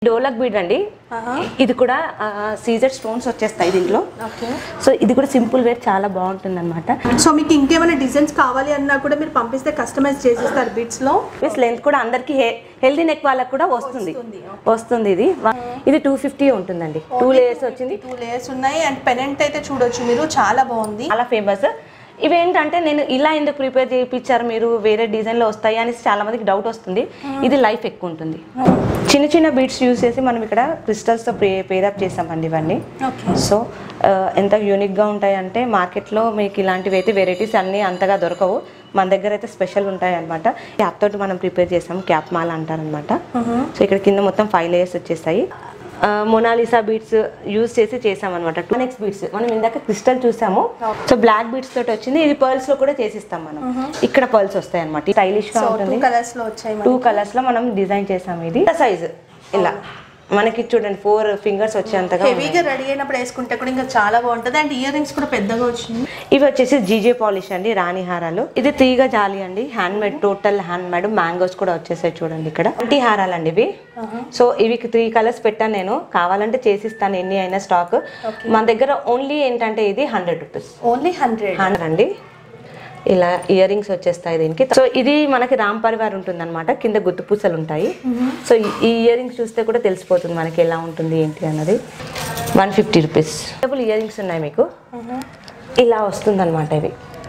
Dholak bead అండి ఇది కూడా సీజర్ స్టోన్స్ వచ్చేస్తాయి దీంట్లో ఓకే సో ఇది కూడా సింపుల్ వేర్ చాలా బాగుంటుంది అనమాట సో మీకు ఇంకేమైనా డిజైన్స్ కావాలి అన్నా కూడా మీరు పంపిస్తే కస్టమైజ్ చేసిస్తారు బిట్స్ లో ప్లస్ లెంత్ కూడా అందరికి హెల్దీ నెక్ వాళ్ళకి కూడా వస్తుంది వస్తుంది ఇది ఇది టూ ఫిఫ్టీ ఉంటుందండి టూ లేయర్స్ వచ్చింది టూ లేయర్స్ ఉన్నాయి అండ్ పెనెంట్ అయితే చూడొచ్చు మీరు చాలా బాగుంది చాలా ఫేమస్ ఇవేంటంటే నేను ఇలా ఎందుకు ప్రిపేర్ చేయించారు మీరు వేరే డిజైన్లో వస్తాయి అని చాలా మందికి డౌట్ వస్తుంది ఇది లైఫ్ ఎక్కువ ఉంటుంది చిన్న చిన్న బీట్స్ యూస్ చేసి మనం ఇక్కడ క్రిస్టల్స్తో పే పేరప్ చేసామండి ఇవన్నీ ఓకే సో ఆ, ఎంత యూనిక్గా ఉంటాయి అంటే మార్కెట్లో మీకు ఇలాంటివి అయితే వెరైటీస్ అన్నీ అంతగా దొరకవు మన దగ్గర అయితే స్పెషల్ ఉంటాయి అనమాట క్యాప్ తోటి మనం ప్రిపేర్ చేసాం క్యాప్ మాల అంటారనమాట సో ఇక్కడ కింద మొత్తం ఫైవ్ లేయర్స్ వచ్చేసాయి ఆ, మొనాలిసా బీట్స్ యూజ్ చేసి చేసాం అనమాట టూ నెక్స్ట్ బీట్స్ మనం ఇందాక క్రిస్టల్ చూసాము సో బ్లాక్ బీట్స్ తోటి వచ్చింది ఇది పర్ల్స్ లో కూడా చేసిస్తాం మనం ఇక్కడ పర్ల్స్ వస్తాయి అనమాట స్టైలిష్ గా సో టూ ఉంటుంది కలర్స్ లో వచ్చాయి టూ కలర్స్ లో మనం డిజైన్ చేసాం ఇది సైజ్ ఇలా మనకి చూడండి ఫోర్ ఫింగర్స్ వచ్చేంతగా ఉన్నాయి. హెవీగా రెడీ అయినప్పుడు వేసుకుంటే కూడా ఇంకా చాలా బాగుంటుంది అండ్ ఇయర్ రింగ్స్ కూడా పెద్దగా వచ్చింది ఇవి వచ్చేసి జీజే పాలిష్ అండి రాణి హారాలు ఇది తీగ జాలి అండి hand made total hand made mangoes కూడా వచ్చేసాయి చూడండి ఇక్కడ ఇంటి హారాలు అండి ఇవి సో ఇవి త్రీ కలర్స్ పెట్టాను నేను కావాలంటే చేసిస్తాను ఎన్ని అయినా స్టాక్ మన దగ్గర ఓన్లీ ఏంటంటే ఇది hundred rupees only hundred hundred అండి ఇలా ఇయర్ రింగ్స్ వచ్చేస్తాయి దీనికి సో ఇది మనకి రామ్ పరివార్ ఉంటుంది అనమాట కింద గుత్తు పూసలు ఉంటాయి సో ఈ- ఈ ఇయర్ రింగ్స్ చూస్తే కూడా తెలిసిపోతుంది మనకి ఎలా ఉంటుంది ఏంటి అన్నది one fifty rupees double earrings ఉన్నాయి మీకు ఇలా వస్తుంది అనమాట ఇవి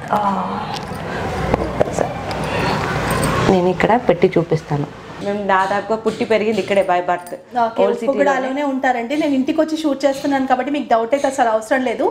నేను ఇక్కడ పెట్టి చూపిస్తాను మేము దాదాపుగా పుట్టి పెరిగింది ఇక్కడే బై బర్త్ ఓకే ఉప్పుగూడలోనే ఉంటారండి నేను ఇంటికి వచ్చి షూట్ చేస్తున్నాను కాబట్టి మీకు డౌట్ అయితే అసలు అవసరం లేదు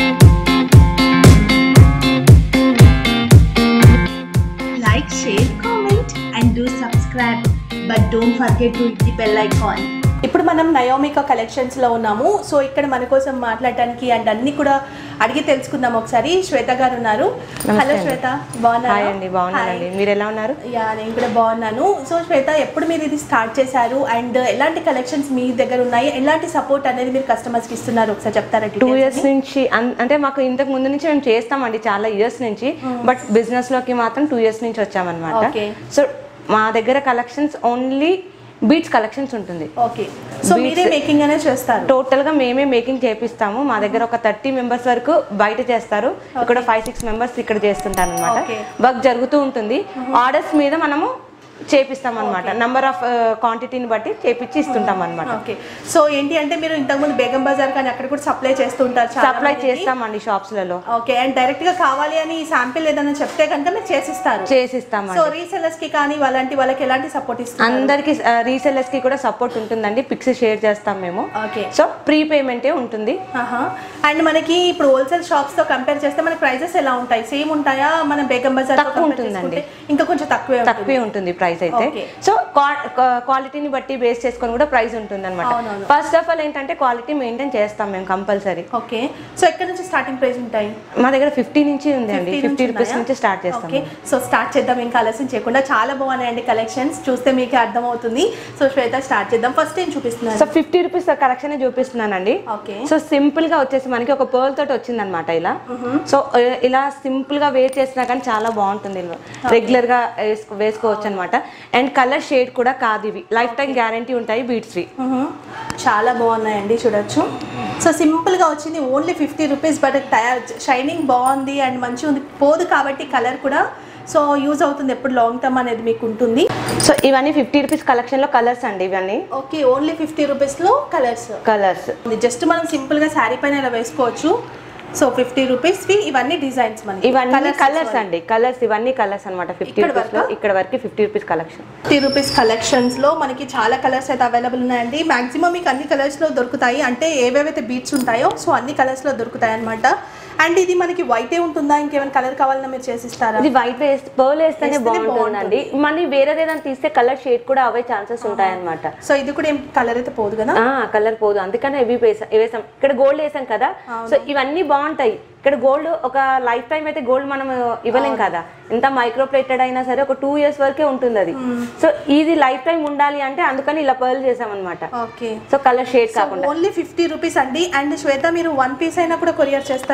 like, share, comment, and do subscribe. But don't forget to hit the bell icon. ఇప్పుడు మనం నయోమికా కలెక్షన్స్ లో ఉన్నాము సో ఇక్కడ మన కోసం మాట్లాడటానికి అండ్ అన్ని కూడా అడిగి తెలుసుకుందాం ఒకసారి శ్వేత గారు ఉన్నారు హలో శ్వేత బాగున్నారా హాయ్ అండి బాగున్నానండి మీరు ఎలా ఉన్నారు యా నేను కూడా బాగున్నాను సో శ్వేత ఎప్పుడు మీరు ఇది స్టార్ట్ చేశారు అండ్ ఎలాంటి కలెక్షన్స్ మీ దగ్గర ఉన్నాయి ఎలాంటి సపోర్ట్ అనేది మీరు కస్టమర్స్ కి ఇస్తున్నారు ఒకసారి చెప్తారా టూ details ఇయర్స్ ని? నుంచి అన్- అంటే మాకు ఇంతకు ముందు నుంచి మేము చేస్తామండి చాలా ఇయర్స్ నుంచి బట్ బిజినెస్ లోకి మాత్రం టూ ఇయర్స్ నుంచి వచ్చామన్నమాట Okay. సో మా దగ్గర కలెక్షన్స్ ఓన్లీ బీట్స్ కలెక్షన్స్ ఉంటుంది ఓకే సో మీరే మేకింగ్ అనే చేస్తారు టోటల్ గా మేమే మేకింగ్ చేపిస్తాము మా దగ్గర ఒక థర్టీ మెంబర్స్ వరకు బయట చేస్తారు ఇక్కడ ఫైవ్ సిక్స్ మెంబర్స్ ఇక్కడ చేస్తుంటారు అనమాట Okay. వర్క్ జరుగుతూ ఉంటుంది ఆర్డర్స్ మీద మనము చేపిస్తాం అనమాట నంబర్ ఆఫ్ క్వాంటిటీని బట్టి చేపించి ఇస్తుంటాం అనమాట ఓకే సో ఏంటి అంటే మీరు ఇంతకుముందు బేగం బజార్ కానీ అక్కడ కూడా సప్లై చేస్తుంటారు చాలా సప్లై మందికి. చేస్తామండి షాప్స్ లలో ఓకే అండ్ డైరెక్ట్ గా కావాలి అని ఈ శాంపిల్ ఏదైనా చెప్తే కనుక మీరు చేసిస్తారు చేసిస్తామండి సో రీసెలర్స్ కి కానీ వాళ్ళంటి వాళ్ళకి ఎలాంటి సపోర్ట్ ఇస్తారు అందరికి రీసెల్లర్స్ కి కూడా సపోర్ట్ ఉంటుందండి పిక్స్ షేర్ చేస్తాం మేము ఓకే సో ప్రీ పేమెంటే ఉంటుంది అండ్ మనకి ఇప్పుడు హోల్సేల్ షాప్స్ తో కంపేర్ చేస్తే మన ప్రైజెస్ ఎలా ఉంటాయి సేమ్ ఉంటాయా మనం బేగం బజార్ తో తక్కువ compare ఉంటుందండి. చేసుకుంటే ఇంకా కొంచెం తక్కువే ఉంటుంది తక్కువే ఉంటుంది ప్రైస్ అయితే Okay. సో క్వాలిటీని బట్టి బేస్ చేసుకొని కూడా ప్రైస్ ఉంటుంది అనమాట అవునవును. ఫస్ట్ ఆఫ్ ఆల్ ఏంటంటే క్వాలిటీ మెయింటైన్ చేస్తాం మేము కంపల్సరీ ఓకే సో ఎక్కడ నుంచి స్టార్టింగ్ ప్రైస్ ఉంటాయి మా దగ్గర ఫిఫ్టీ నుంచి ఉంది అండి 50 ఫిఫ్టీ రూపీస్ ఉన్నాయా? నుంచి స్టార్ట్ చేస్తాం ఓకే సో స్టార్ట్ చేద్దాం ఇంకా ఆలస్యం చేయకుండా చాలా బాగున్నాయండి కలెక్షన్స్ చూస్తే మీకు అర్థమవుతుంది సో శ్వేత స్టార్ట్ చేద్దాం ఫస్ట్ ఏం చూపిస్తున్నారు సో ఫిఫ్టీ రూపీస్ కలెక్షన్ చూపిస్తున్నానండి ఓకే సో సింపుల్ గా వచ్చేసి మనకి ఒక పర్ల్ తోటి వచ్చింది అనమాట ఇలా సో ఆ, ఇలా సింపుల్ గా వేర్ చేసినా కానీ చాలా బాగుంటుంది రెగ్యులర్ గా వేసుకో వేసుకోవచ్చు అనమాట అండ్ కలర్ షేడ్ కూడా కాదు ఇవి లైఫ్ టైం గ్యారంటీ ఉంటాయి బీట్స్ వి మ్మ్. చాలా బాగున్నాయండి చూడొచ్చు సో సింపుల్గా వచ్చింది only fifty rupees but shining బాగుంది అండ్ మంచిగా ఉంది పోదు కాబట్టి కలర్ కూడా సో యూజ్ అవుతుంది ఎప్పుడు లాంగ్ టర్మ్ అనేది మీకు ఉంటుంది సో ఇవన్నీ ఫిఫ్టీ రూపీస్ కలెక్షన్ లో కలర్స్ అండి ఇవన్నీ ఓకే ఓన్లీ ఫిఫ్టీ రూపీస్లో కలర్స్ కలర్స్ జస్ట్ మనం సింపుల్గా శారీ పైన ఇలా వేసుకోవచ్చు సో ఫిఫ్టీ రూపీస్వి ఇవన్నీ డిజైన్స్ మనకి ఇవన్నీ కలర్స్ అండి కలర్స్ ఇవన్నీ కలర్స్ అనమాట ఫిఫ్టీ ఇక్కడ రూపీస్ లో వరకా? ఇక్కడ వరకు fifty rupees collection fifty rupees కలెక్షన్స్లో మనకి చాలా కలర్స్ అయితే అవైలబుల్ ఉన్నాయండి మాక్సిమం మీకు అన్ని కలర్స్లో దొరుకుతాయి అంటే ఏవేవైతే బీట్స్ ఉంటాయో సో అన్ని కలర్స్లో దొరుకుతాయి అనమాట అండ్ ఇది మనకి వైటే ఉంటుందా ఇంకేమైనా కలర్ కావాలన్నా మీరు చేసిస్తారా ఇది వైట్ వేస్తే పర్ల్ వేస్తేనే వేస్తేనే బాగుంటుందండి మళ్ళీ వేరేది ఏదైనా తీస్తే కలర్ షేడ్ కూడా అవే ఛాన్సెస్ ఉంటాయి అనమాట సో ఇది కూడా ఏం కలర్ అయితే పోదు కదా కలర్ పోదు అందుకనే ఇవి వేసాం వేసాం ఇక్కడ గోల్డ్ వేసాం కదా సో ఇవన్నీ బాగుంటాయి ఇక్కడ గోల్డ్ ఒక లైఫ్ టైం అయితే గోల్డ్ మనం ఇవ్వలేం కదా ఎంత మైక్రో ప్లేటెడ్ అయినా సరే ఒక టూ ఇయర్స్ వరకే ఉంటుంది అది సో ఇది లైఫ్ టైం ఉండాలి అంటే అందుకని ఇలా పర్ల్ చేసాం అనమాట ఓకే సో కలర్ షేడ్ కాకుండా ఓన్లీ ఫిఫ్టీ రూపీస్ అండి అండ్ శ్వేత మీరు వన్ పీస్ అయినా కూడా కొరియర్ చేస్తారా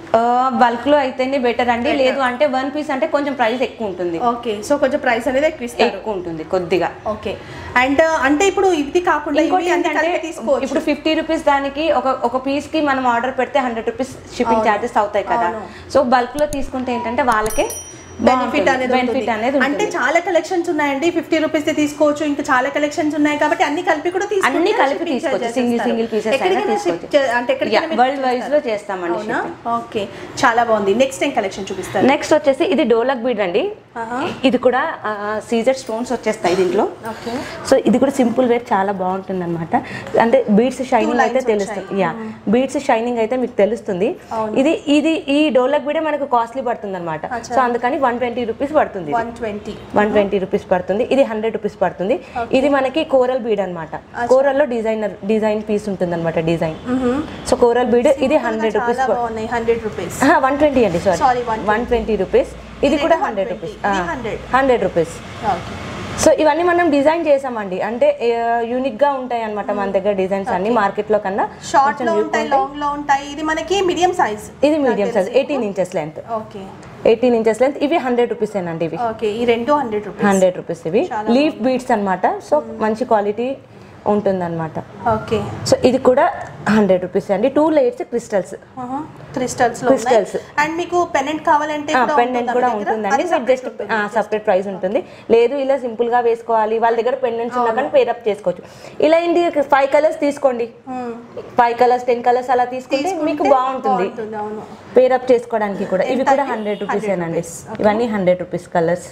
బల్క్ లో అయితేనే బెటర్ అండి లేదు అంటే వన్ పీస్ అంటే కొంచెం ప్రైస్ ఎక్కువ ఉంటుంది ఓకే సో కొంచెం ప్రైస్ అనేది ఎక్కువ ఇస్తారు ఎక్కువ ఉంటుంది కొద్దిగా ఓకే అండ్ అంటే ఇప్పుడు ఇది కాకుండా ఇంకోటి ఇవి అన్ని ఏంటంటే కలిపి తీసుకోవచ్చు ఇప్పుడు ఫిఫ్టీ రూపీస్ దానికి ఒక ఒక పీస్ కి మనం ఆర్డర్ పెడితే హండ్రెడ్ రూపీస్ షిప్పింగ్ చార్జెస్ అవుతాయి కదా అవును. సో బల్క్ లో తీసుకుంటే ఏంటంటే వాళ్ళకే బెనిఫిట్ అనేది బెనిఫిట్ ఉంటుంది. అనేది అంటే ఉంటుంది చాలా కలెక్షన్స్ ఉన్నాయండి ఫిఫ్టీ రూపీస్ తీసుకోవచ్చు ఇంకా చాలా కలెక్షన్స్ ఉన్నాయి కాబట్టి అన్ని కలిపి కూడా తీసుకుంటే అన్ని కలిపి shipping తీసుకోవచ్చు charges సింగిల్ ఇస్తారు. సింగిల్ పీసెస్ అయినా ఎక్కడికైనా ship తీసుకోవచ్చు చే- అంటే ఎక్కడికైనా మీరు వరల్డ్ వైజ్ లో చేస్తారా? చేస్తామండి అవునా ఓకే చాలా బాగుంది నెక్స్ట్ ఏం కలెక్షన్ చూపిస్తారు నెక్స్ట్ వచ్చేసి ఇది డోలక్ బీడ్ అండి ఆహా. ఇది కూడా సీజర్ స్టోన్స్ వచ్చేస్తాయి దీంట్లో ఓకే సో ఇది కూడా సింపుల్ వేర్ చాలా బాగుంటుంది అనమాట అంటే బీడ్స్ షైనింగ్ అయితే lines తెలుస్తుంది యా బీడ్స్ షైనింగ్ అయితే మీకు తెలుస్తుంది ఇది ఇది ఈ డోలక్ బీడే మనకు కాస్ట్లీ పడుతుంది అనమాట సో అందుకని వన్ ట్వంటీ రూపీస్ పడుతుంది one twenty one twenty rupees పడుతుంది ఇది హండ్రెడ్ రూపీస్ పడుతుంది ఇది మనకి కోరల్ బీడ్ అనమాట కోరల్ లో డిజైనర్ డిజైన్ పీస్ ఉంటుంది అనమాట డిజైన్ సో కోరల్ బీడ్ ఇది హండ్రెడ్ రూపీస్ చాలా బాగున్నాయి హండ్రెడ్ రూపీస్ వన్ ట్వంటీ అండి Sorry, sorry 120. One twenty rupees ఇది ఇది కూడా 120, హండ్రెడ్ రూపీస్ ఇది 100. హండ్రెడ్ రూపీస్ ఓకే సో ఇవన్నీ మనం డిజైన్ చేసామండి అంటే యూనిక్ గా ఉంటాయి అనమాట మన దగ్గర డిజైన్స్ అన్ని మార్కెట్ లో కన్నా షార్ట్ కొంచెం లో unique ఉంటాయి ఉంటాయి. లాంగ్ లో ఉంటాయి ఇది మనకి మీడియం సైజ్ ఇది medium size eighteen inches length okay eighteen inches length ఇవి హండ్రెడ్ రూపీస్ ఏనండి ఇవి ఓకే ఈ రెండు హండ్రెడ్ రూపీస్ హండ్రెడ్ రూపీస్ ఇవి లీఫ్ బీడ్స్ అన్నమాట సో మంచి క్వాలిటీ ఉంటుందన్నమాట ఓకే సో ఇది కూడా హండ్రెడ్ రూపీస్ అండి టూ లేయర్స్ క్రిస్టల్స్ క్రిస్టల్స్ లో Crystals. అండ్ మీకు పెనెంట్ కావాలంటే పెండెంట్ కూడా ఉంటుందండి మీకు జస్ట్ సపరేట్ ప్రైస్ ఉంటుంది లేదు ఇలా సింపుల్ గా వేసుకోవాలి వాళ్ళ దగ్గర పెండెంట్స్ ఉన్నా కానీ పేరప్ చేసుకోవచ్చు ఇలా ఏంటి ఫైవ్ కలర్స్ తీసుకోండి ఫైవ్ కలర్స్ టెన్ కలర్స్ అలా తీసుకుంటే మీకు బాగుంటుంది అవును పేరప్ చేసుకోవడానికి కూడా ఇవి కూడా హండ్రెడ్ రూపీస్ ఏనండి ఇవన్నీ హండ్రెడ్ రూపీస్ కలర్స్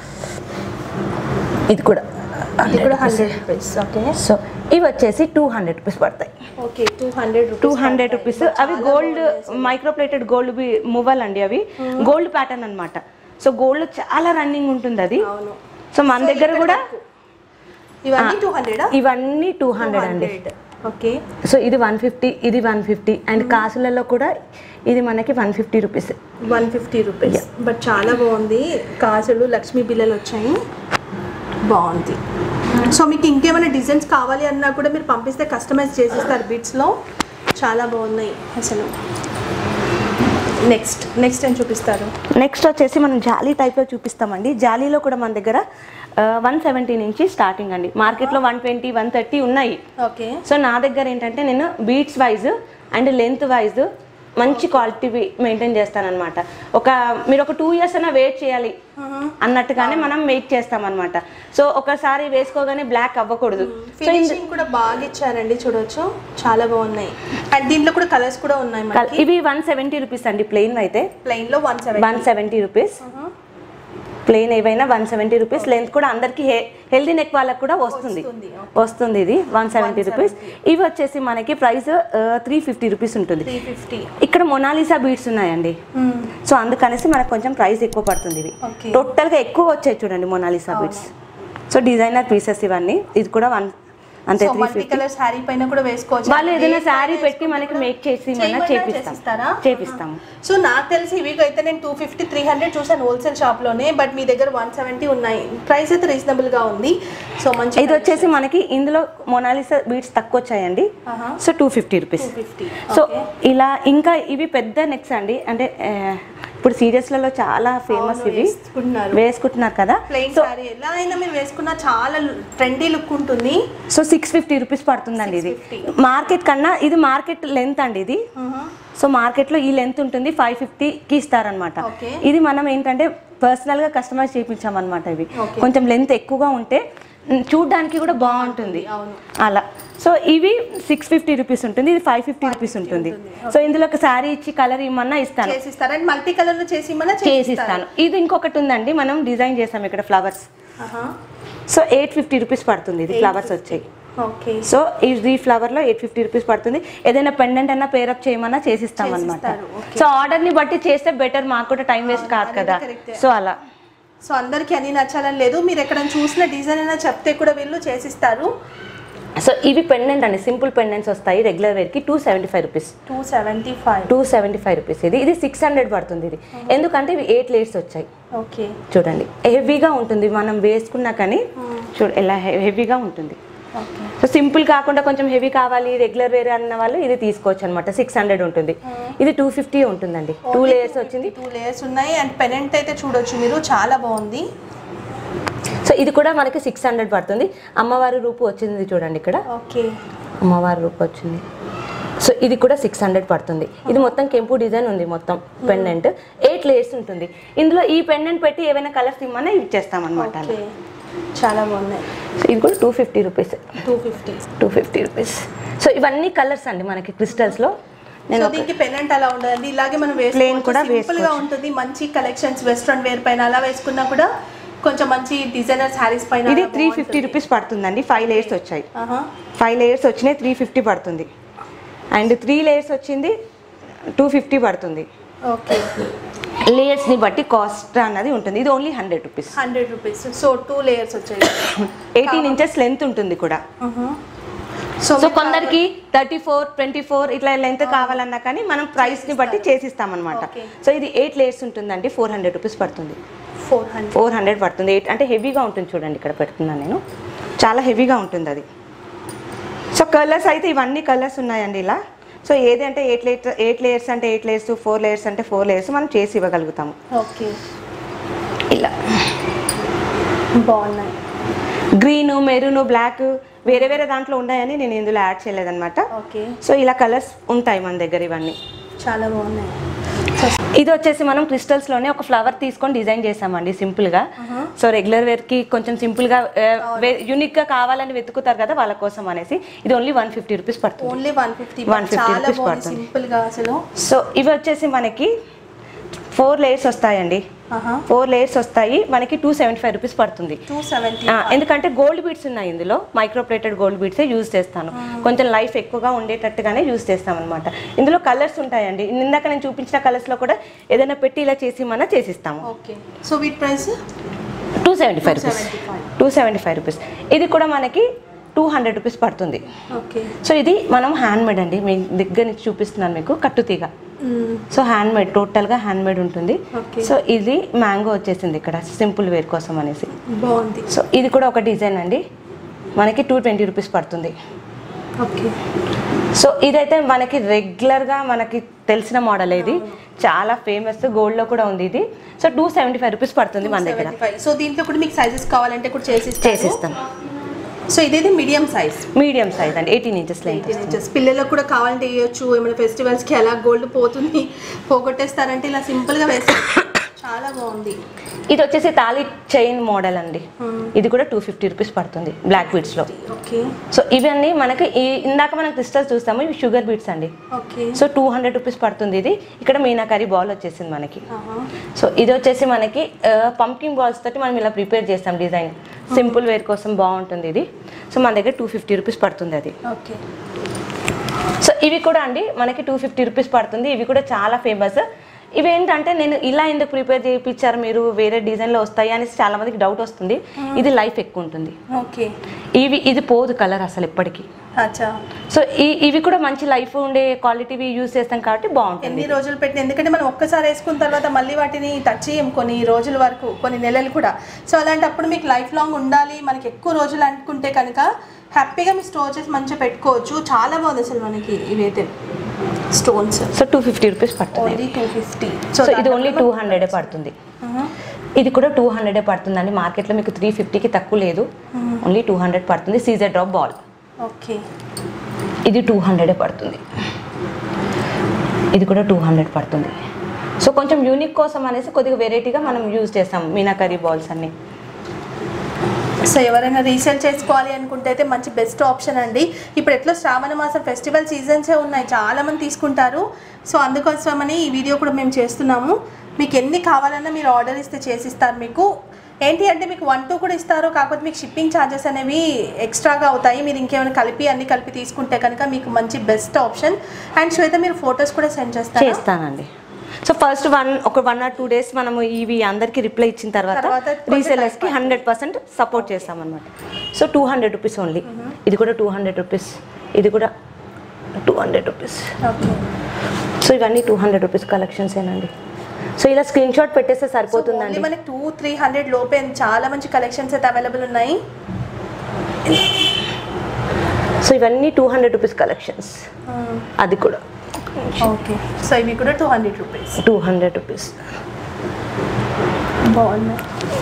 ఇది కూడా ఇది కూడా హండ్రెడ్ రూపీస్ ఓకే సో ఇవి వచ్చేసి టూ హండ్రెడ్ రూపీస్ పడతాయి okay two hundred two hundred rupees అవి గోల్డ్ మైక్రోప్లేటెడ్ గోల్డ్ మూవల్ అండి అవి గోల్డ్ ప్యాటర్న్ అన్నమాట సో గోల్డ్ చాలా రన్నింగ్ ఉంటుంది అది అవును సో మన దగ్గర కూడా ఇవన్నీ టూ హండ్రెడ్ ఇవన్నీ టూ హండ్రెడ్ అండి ఓకే సో ఇది వన్ ఫిఫ్టీ ఇది వన్ ఫిఫ్టీ అండ్ కాసులలో కూడా ఇది మనకి one fifty rupees one fifty rupees but చాలా బాగుంది కాసులు లక్ష్మీ బిల్లలు వచ్చాయి బాగుంది సో మీకు ఇంకేమైనా డిజైన్స్ కావాలి అన్నా కూడా మీరు పంపిస్తే కస్టమైజ్ చేసిస్తారు బిట్స్లో చాలా బాగున్నాయి అసలు నెక్స్ట్ నెక్స్ట్ ఏం చూపిస్తారు నెక్స్ట్ వచ్చేసి మనం జాలీ టైప్లో చూపిస్తామండి జాలీలో కూడా మన దగ్గర వన్ సెవెంటీ నుంచి స్టార్టింగ్ అండి మార్కెట్లో వన్ ట్వంటీ వన్ థర్టీ ఉన్నాయి ఓకే సో నా దగ్గర ఏంటంటే నేను beads wise and length wise మంచి క్వాలిటీ మెయింటైన్ చేస్తానన్నమాట ఒక మీరు ఒక టూ ఇయర్స్ అయినా వెయిట్ చేయాలి అన్నట్టుగానే మనం వెయిట్ చేస్తాం అనమాట సో ఒకసారి వేసుకోగానే బ్లాక్ అవ్వకూడదు సో ఇందు- ఫినిషింగ్ కూడా బాగా ఇచ్చారండి చూడొచ్చు చాలా బాగున్నాయి అండ్ దీంట్లో కూడా కలర్స్ కూడా ఉన్నాయి కల్- మనకి ఇవి వన్ సెవెంటీ రూపీస్ అండి ప్లెయిన్ అయితే ప్లెయిన్ లో one seven one seventy rupees plain ఏవైనా వన్ సెవెంటీ రూపీస్ లెంత్ కూడా అందరికి హెల్దీ నెక్ వాళ్ళకి కూడా వస్తుంది వస్తుంది, వస్తుంది ఇది వన్ సెవెంటీ రూపీస్ ఇవి వచ్చేసి మనకి ప్రైస్ త్రీ ఫిఫ్టీ రూపీస్ ఉంటుంది త్రీ ఫిఫ్టీ ఇక్కడ మొనాలిసా బీడ్స్ ఉన్నాయండి సో అందుకనేసి మనకు కొంచెం ప్రైస్ ఎక్కువ పడుతుంది ఇవి Okay. టోటల్గా ఎక్కువ వచ్చాయి చూడండి Mona Lisa beads so designer pieces ఇవన్నీ ఇది కూడా వన్ అంతే so three multi fifty colour sari పైన కూడా వేసుకోవచ్చు వాళ్ళు ఏదైనా శారీ పెట్టి మనకి మేక్ చేసి చేయమన్నా చేపిస్తాం చేసిస్తారా? చేపిస్తాము సో నాకు తెలిసి ఇవి అయితే నేను టూ ఫిఫ్టీ త్రీ హండ్రెడ్ చూసాను హోల్సేల్ షాప్ లోనే బట్ మీ దగ్గర వన్ సెవెంటీ ఉన్నాయి ప్రైస్ అయితే రీజనబుల్ గా ఉంది సో మంచి ఇది వచ్చేసి మనకి ఇందులో మొనాలిసా బీడ్స్ తక్కువ వచ్చాయండి ఆహా. So two fifty rupees fifty so ఇలా ఇంకా ఇవి పెద్ద నెక్స్ అండి అంటే ఆ, ఇప్పుడు సీరియస్లలో చాలా ఫేమస్ ఇవి వేసుకుంటున్నారు వేసుకుంటున్నారు కదా ప్లెయిన్ సో శారీ ఎలా అయినా మీరు వేసుకున్న చాలా ట్రెండీ లుక్ ఉంటుంది సో సిక్స్ ఫిఫ్టీ రూపీస్ పడుతుందండి ఇది 650. మార్కెట్ కన్నా ఇది మార్కెట్ లెంత్ అండి ఇది సో మార్కెట్లో ఈ లెంత్ ఉంటుంది ఫైవ్ ఫిఫ్టీకి ఇస్తారనమాట Okay. ఇది మనం ఏంటంటే పర్సనల్గా కస్టమైజ్ చేయించామన్నమాట ఇవి Okay. కొంచెం లెంత్ ఎక్కువగా ఉంటే మ్, చూడ్డానికి కూడా బాగుంటుంది అవును. అలా సో ఇవి సిక్స్ ఫిఫ్టీ రూపీస్ ఉంటుంది ఇది ఫైవ్ ఫిఫ్టీ రూపీస్ ఉంటుంది సో ఇందులో ఒక శారీ ఇచ్చి కలర్ ఇమ్మన్నా ఇస్తాను చేసిస్తారా అండ్ మల్టీ కలర్ లో చేసి మన చేసి ఇస్తాను ఇది ఇంకొకటి ఉందండి మనం డిజైన్ చేసాం ఇక్కడ flowers so eight fifty rupees పడుతుంది ఇది ఫ్లవర్స్ వచ్చాయి ఓకే సో ఇది ఫ్లవర్ లో ఎయిట్ ఫిఫ్టీ రూపీస్ పడుతుంది ఏదైనా పెండెంట్ అన్నా పేరప్ చేయమన్నా చేసిస్తాం అనమాట చేసిస్తారు, okay. సో ఆర్డర్ ని బట్టి చేస్తే బెటర్ మాకు కూడా టైం వేస్ట్ కాదు అది కదా correct. సో అలా సో అందరికి అన్ని నచ్చాలని లేదు మీరు ఎక్కడ చూసిన డిజైన్ అయినా చెప్తే కూడా వీళ్ళు చేసిస్తారు సో ఇవి పెండెంట్ అండి సింపుల్ పెండెంట్స్ వస్తాయి రెగ్యులర్ వేర్ కి two seventy five rupees two seventy five two seventy five rupees ఇది ఇది సిక్స్ హండ్రెడ్ పడుతుంది ఇది ఎందుకంటే ఇవి ఎయిట్ లేయర్స్ వచ్చాయి ఓకే చూడండి హెవీగా ఉంటుంది మనం వేసుకున్నా కానీ చూడు ఎలా హెవీగా ఉంటుంది సో సింపుల్ కాకుండా కొంచెం హెవీ కావాలి రెగ్యులర్ వేర్ అన్న వాళ్ళు ఇది తీసుకోవచ్చు అనమాట సిక్స్ హండ్రెడ్ ఉంటుంది ఇది టూ ఫిఫ్టీ ఉంటుందండి టూ లేయర్స్ వచ్చింది టూ లేయర్స్ ఉన్నాయి అండ్ పెనెంట్ అయితే చూడొచ్చు మీరు చాలా బాగుంది సో ఇది కూడా మనకి సిక్స్ హండ్రెడ్ పడుతుంది అమ్మవారి రూపు వచ్చింది చూడండి ఇక్కడ ఓకే అమ్మవారి రూపు వచ్చింది సో ఇది కూడా సిక్స్ హండ్రెడ్ పడుతుంది ఇది మొత్తం కెంపు డిజైన్ ఉంది మొత్తం పెండెంట్ ఎయిట్ లేయర్స్ ఉంటుంది ఇందులో ఈ పెండెంట్ పెట్టి ఏవైనా కలర్స్ ఇమ్మన్నా ఇచ్చేస్తాం అనమాట ఓకే చాలా బాగున్నాయి సో ఇది కూడా two fifty rupees two fifty two fifty rupees so ఇవన్నీ కలర్స్ అండి మనకి క్రిస్టల్స్లో నేను సో ఒక- దీనికి పెనెంట్ అలా ఉండదండి ఇలాగే మనం Plain కూడా సింపుల్ గా వేసుకోవచ్చు. ఉంటుంది మంచి కలెక్షన్స్ వెస్ట్రన్ వేర్ పైన అలా వేసుకున్నా కూడా కొంచెం మంచి డిజైనర్ శారీస్ పైన ఇది అలా త్రీ ఫిఫ్టీ బాగుంటుంది. రూపీస్ పడుతుందండి ఫైవ్ లేయర్స్ వచ్చాయి ఆహా. ఫైవ్ లేయర్స్ వచ్చినాయి త్రీ ఫిఫ్టీ పడుతుంది అండ్ త్రీ లేయర్స్ వచ్చింది టూ ఫిఫ్టీ పడుతుంది ఓకే లేయర్స్ని బట్టి కాస్ట్ అన్నది ఉంటుంది ఇది only hundred rupees hundred rupees so two layers వచ్చాయి ఎయిటీన్ ఇంచెస్ లెంత్ ఉంటుంది కూడా ఆహా. సో మీకు కొందరికి థర్టీ ఫోర్ ట్వంటీ ఫోర్ ఇట్లా లెంత్ కావాలన్నా కానీ మనం ప్రైస్ ని బట్టి చేసిస్తాం అనమాట Okay. సో ఇది ఎయిట్ లేయర్స్ ఉంటుందండి ఫోర్ హండ్రెడ్ రూపీస్ పడుతుంది ఫోర్ హండ్రెడ్ ఫోర్ హండ్రెడ్ పడుతుంది ఎయిట్ అంటే హెవీగా ఉంటుంది చూడండి ఇక్కడ పెడుతున్నాను నేను చాలా హెవీగా ఉంటుంది అది సో కలర్స్ అయితే ఇవన్నీ కలర్స్ ఉన్నాయండి ఇలా సో ఏది అంటే ఎయిట్ లేయర్స్ ఎయిట్ లేయర్స్ అంటే ఎయిట్ లేయర్స్ ఫోర్ లేయర్స్ అంటే ఫోర్ లేయర్స్ మనం చేసి ఇవ్వగలుగుతాము ఓకే ఇలా బాగున్నాయి గ్రీన్ మెరూన్ బ్లాక్ వేరే వేరే దాంట్లో ఉన్నాయని నేను ఇందులో యాడ్ చేయలేదన్నమాట ఓకే సో ఇలా కలర్స్ ఉంటాయి మన దగ్గర ఇవన్నీ చాలా బాగున్నాయి ఇది వచ్చేసి మనం క్రిస్టల్స్ లోనే ఒక ఫ్లవర్ తీసుకొని డిజైన్ చేసామండి సింపుల్ గా సో రెగ్యులర్ వేర్ కి కొంచెం సింపుల్ గా యూనిక్ గా కావాలని వెతుకుతారు కదా వాళ్ళ కోసం అనేసి ఇది ఓన్లీ వన్ ఫిఫ్టీ రూపీస్ పడుతుంది ఓన్లీ వన్ ఫిఫ్టీ 150 చాలా rupees బాగుంది పడుతుంది. సింపుల్ గా అసలు సో ఇవి వచ్చేసి మనకి ఫోర్ లేయర్స్ వస్తాయండి ఫోర్ లేయర్స్ వస్తాయి మనకి టూ సెవెంటీ ఫైవ్ రూపీస్ పడుతుంది టూ సెవెంటీ ఆ, ఎందుకంటే గోల్డ్ బీడ్స్ ఉన్నాయి ఇందులో micro plated gold beads use చేస్తాను కొంచెం లైఫ్ ఎక్కువగా ఉండేటట్టుగానే యూజ్ చేస్తాం అనమాట ఇందులో కలర్స్ ఉంటాయండి ఇందాక నేను చూపించిన కలర్స్ లో కూడా ఏదైనా పెట్టి ఇలా చేసి మన చేసిస్తాము ఓకే సో వీటి price two seventy five rupees 275. Two seventy five rupees ఇది కూడా మనకి టూ హండ్రెడ్ రూపీస్ పడుతుంది ఓకే సో ఇది మనం హ్యాండ్ మేడ్ అండి మీ దగ్గర నుంచి చూపిస్తున్నాను మీకు కట్టుతీగ సో హ్యాండ్ మేడ్ టోటల్గా హ్యాండ్ మేడ్ ఉంటుంది Okay. సో ఇది మ్యాంగో వచ్చేసింది ఇక్కడ సింపుల్ వేర్ కోసం అనేసి బాగుంది సో ఇది కూడా ఒక డిజైన్ అండి మనకి టూ ట్వంటీ రూపీస్ పడుతుంది ఓకే సో ఇదైతే మనకి రెగ్యులర్గా మనకి తెలిసిన మోడల్ ఇది చాలా ఫేమస్ గోల్డ్లో కూడా ఉంది ఇది so two seventy five rupees పడుతుంది మన దగ్గర 75. సో దీంట్లో కూడా మీకు సైజెస్ కావాలంటే కూడా చేసి చేసిస్తాను సో ఇదేది మీడియం సైజ్ మీడియం సైజ్ అండి eighteen inches length eighteen inches పిల్లలకు కూడా కావాలంటే వేయొచ్చు ఏమైనా ఫెస్టివల్స్కి అలా గోల్డ్ పోతుంది పోగొట్టేస్తారంటే ఇలా సింపుల్గా వేస్తారు చాలా బాగుంది ఇది వచ్చేసి తాళి చైన్ మోడల్ అండి Hmm. ఇది కూడా టూ ఫిఫ్టీ రూపీస్ పడుతుంది బ్లాక్ బీడ్స్లో ఓకే సో ఇవన్నీ మనకి ఈ ఇందాక మనం క్రిస్టల్స్ చూస్తాము ఇవి షుగర్ బీడ్స్ అండి okay so two hundred rupees పడుతుంది ఇది ఇక్కడ మీనాకరీ బాల్ వచ్చేసింది మనకి ఆహా. సో ఇది వచ్చేసి మనకి పంకింగ్ బాల్స్ తోటి మనం ఇలా ప్రిపేర్ చేస్తాం డిజైన్ సింపుల్ వేర్ కోసం బాగుంటుంది ఇది సో మన దగ్గర టూ ఫిఫ్టీ రూపీస్ పడుతుంది అది ఓకే సో ఇవి కూడా అండి మనకి టూ ఫిఫ్టీ రూపీస్ పడుతుంది ఇవి కూడా చాలా ఫేమస్ ఇవి ఏంటంటే నేను ఇలా ఎందుకు ప్రిపేర్ చేయించారు మీరు వేరే డిజైన్లో వస్తాయి అనేసి చాలా మందికి డౌట్ వస్తుంది ఇది లైఫ్ ఎక్కువ ఉంటుంది ఓకే ఇవి ఇది పోదు కలర్ అసలు ఎప్పటికీ అచ్చా సో ఈ ఇవి కూడా మంచి లైఫ్ ఉండే క్వాలిటీవి యూజ్ చేస్తాం కాబట్టి బాగుంటుంది ఎన్ని రోజులు పెట్టిన ఎందుకంటే మనం ఒక్కసారి వేసుకున్న తర్వాత మళ్ళీ వాటిని టచ్ చేయం కొన్ని రోజుల వరకు కొన్ని నెలలు కూడా సో అలాంటప్పుడు మీకు లైఫ్ లాంగ్ ఉండాలి మనకి ఎక్కువ రోజులు అనుకుంటే కనుక హ్యాపీగా మీరు స్టోర్ చేసి మంచిగా పెట్టుకోవచ్చు చాలా బాగుంది అసలు మనకి ఇవైతే stones so two fifty rupees పడుతుంది ఓన్లీ టూ ఫిఫ్టీ సో ఇది ఓన్లీ టూ హండ్రెడే పడుతుంది ఇది కూడా టూ హండ్రెడే పడుతుందండి మార్కెట్లో మీకు త్రీ ఫిఫ్టీకి తక్కువ లేదు ఓన్లీ టూ హండ్రెడ్ పడుతుంది సీజర్ డ్రాప్ బాల్ ఓకే ఇది టూ హండ్రెడే పడుతుంది ఇది కూడా టూ హండ్రెడ్ పడుతుంది సో కొంచెం యూనిక్ కోసం అనేసి కొద్దిగా వెరైటీగా మనం యూజ్ చేస్తాం మీనాకరీ బాల్స్ అన్ని సో ఎవరైనా రీసేల్ చేసుకోవాలి అనుకుంటే అయితే మంచి బెస్ట్ ఆప్షన్ అండి ఇప్పుడు ఎట్లా శ్రావణ మాసం ఫెస్టివల్ సీజన్సే ఉన్నాయి చాలా మంది తీసుకుంటారు సో అందుకోసమని ఈ వీడియో కూడా మేము చేస్తున్నాము మీకు ఎన్ని కావాలన్నా మీరు ఆర్డర్ ఇస్తే చేసిస్తారు మీకు ఏంటి అంటే మీకు వన్ టూ కూడా ఇస్తారు కాకపోతే మీకు షిప్పింగ్ ఛార్జెస్ అనేవి ఎక్స్ట్రాగా అవుతాయి మీరు ఇంకేమైనా కలిపి అన్ని కలిపి తీసుకుంటే కనుక మీకు మంచి బెస్ట్ ఆప్షన్ అండ్ శ్వేత మీరు ఫొటోస్ కూడా సెండ్ చేస్తారు చేస్తానండి సో ఫస్ట్ వన్ ఒక వన్ ఆర్ టూ డేస్ మనము ఇవి అందరికి రిప్లై ఇచ్చిన తర్వాత తర్వాత కొంచెం రీసెలర్స్కి time హండ్రెడ్ పర్సెంట్ సపోర్ట్ చేస్తామన్నమాట so two hundred rupees only ఇది కూడా టూ హండ్రెడ్ రూపీస్ ఇది కూడా two hundred rupees okay so ఇవన్నీ టూ హండ్రెడ్ రూపీస్ కలెక్షన్స్ ఏనండి సో ఇలా స్క్రీన్ షాట్ పెట్టేస్తే సరిపోతుందండి ఓన్లీ మనకి టూ త్రీ హండ్రెడ్ లోపే చాలా మంచి కలెక్షన్స్ అయితే అవైలబుల్ ఉన్నాయి సో ఇవన్నీ టూ హండ్రెడ్ రూపీస్ కలెక్షన్స్ అది కూడా ఓకే సో ఇవి కూడా two hundred rupees two hundred rupees బాగున్నాయి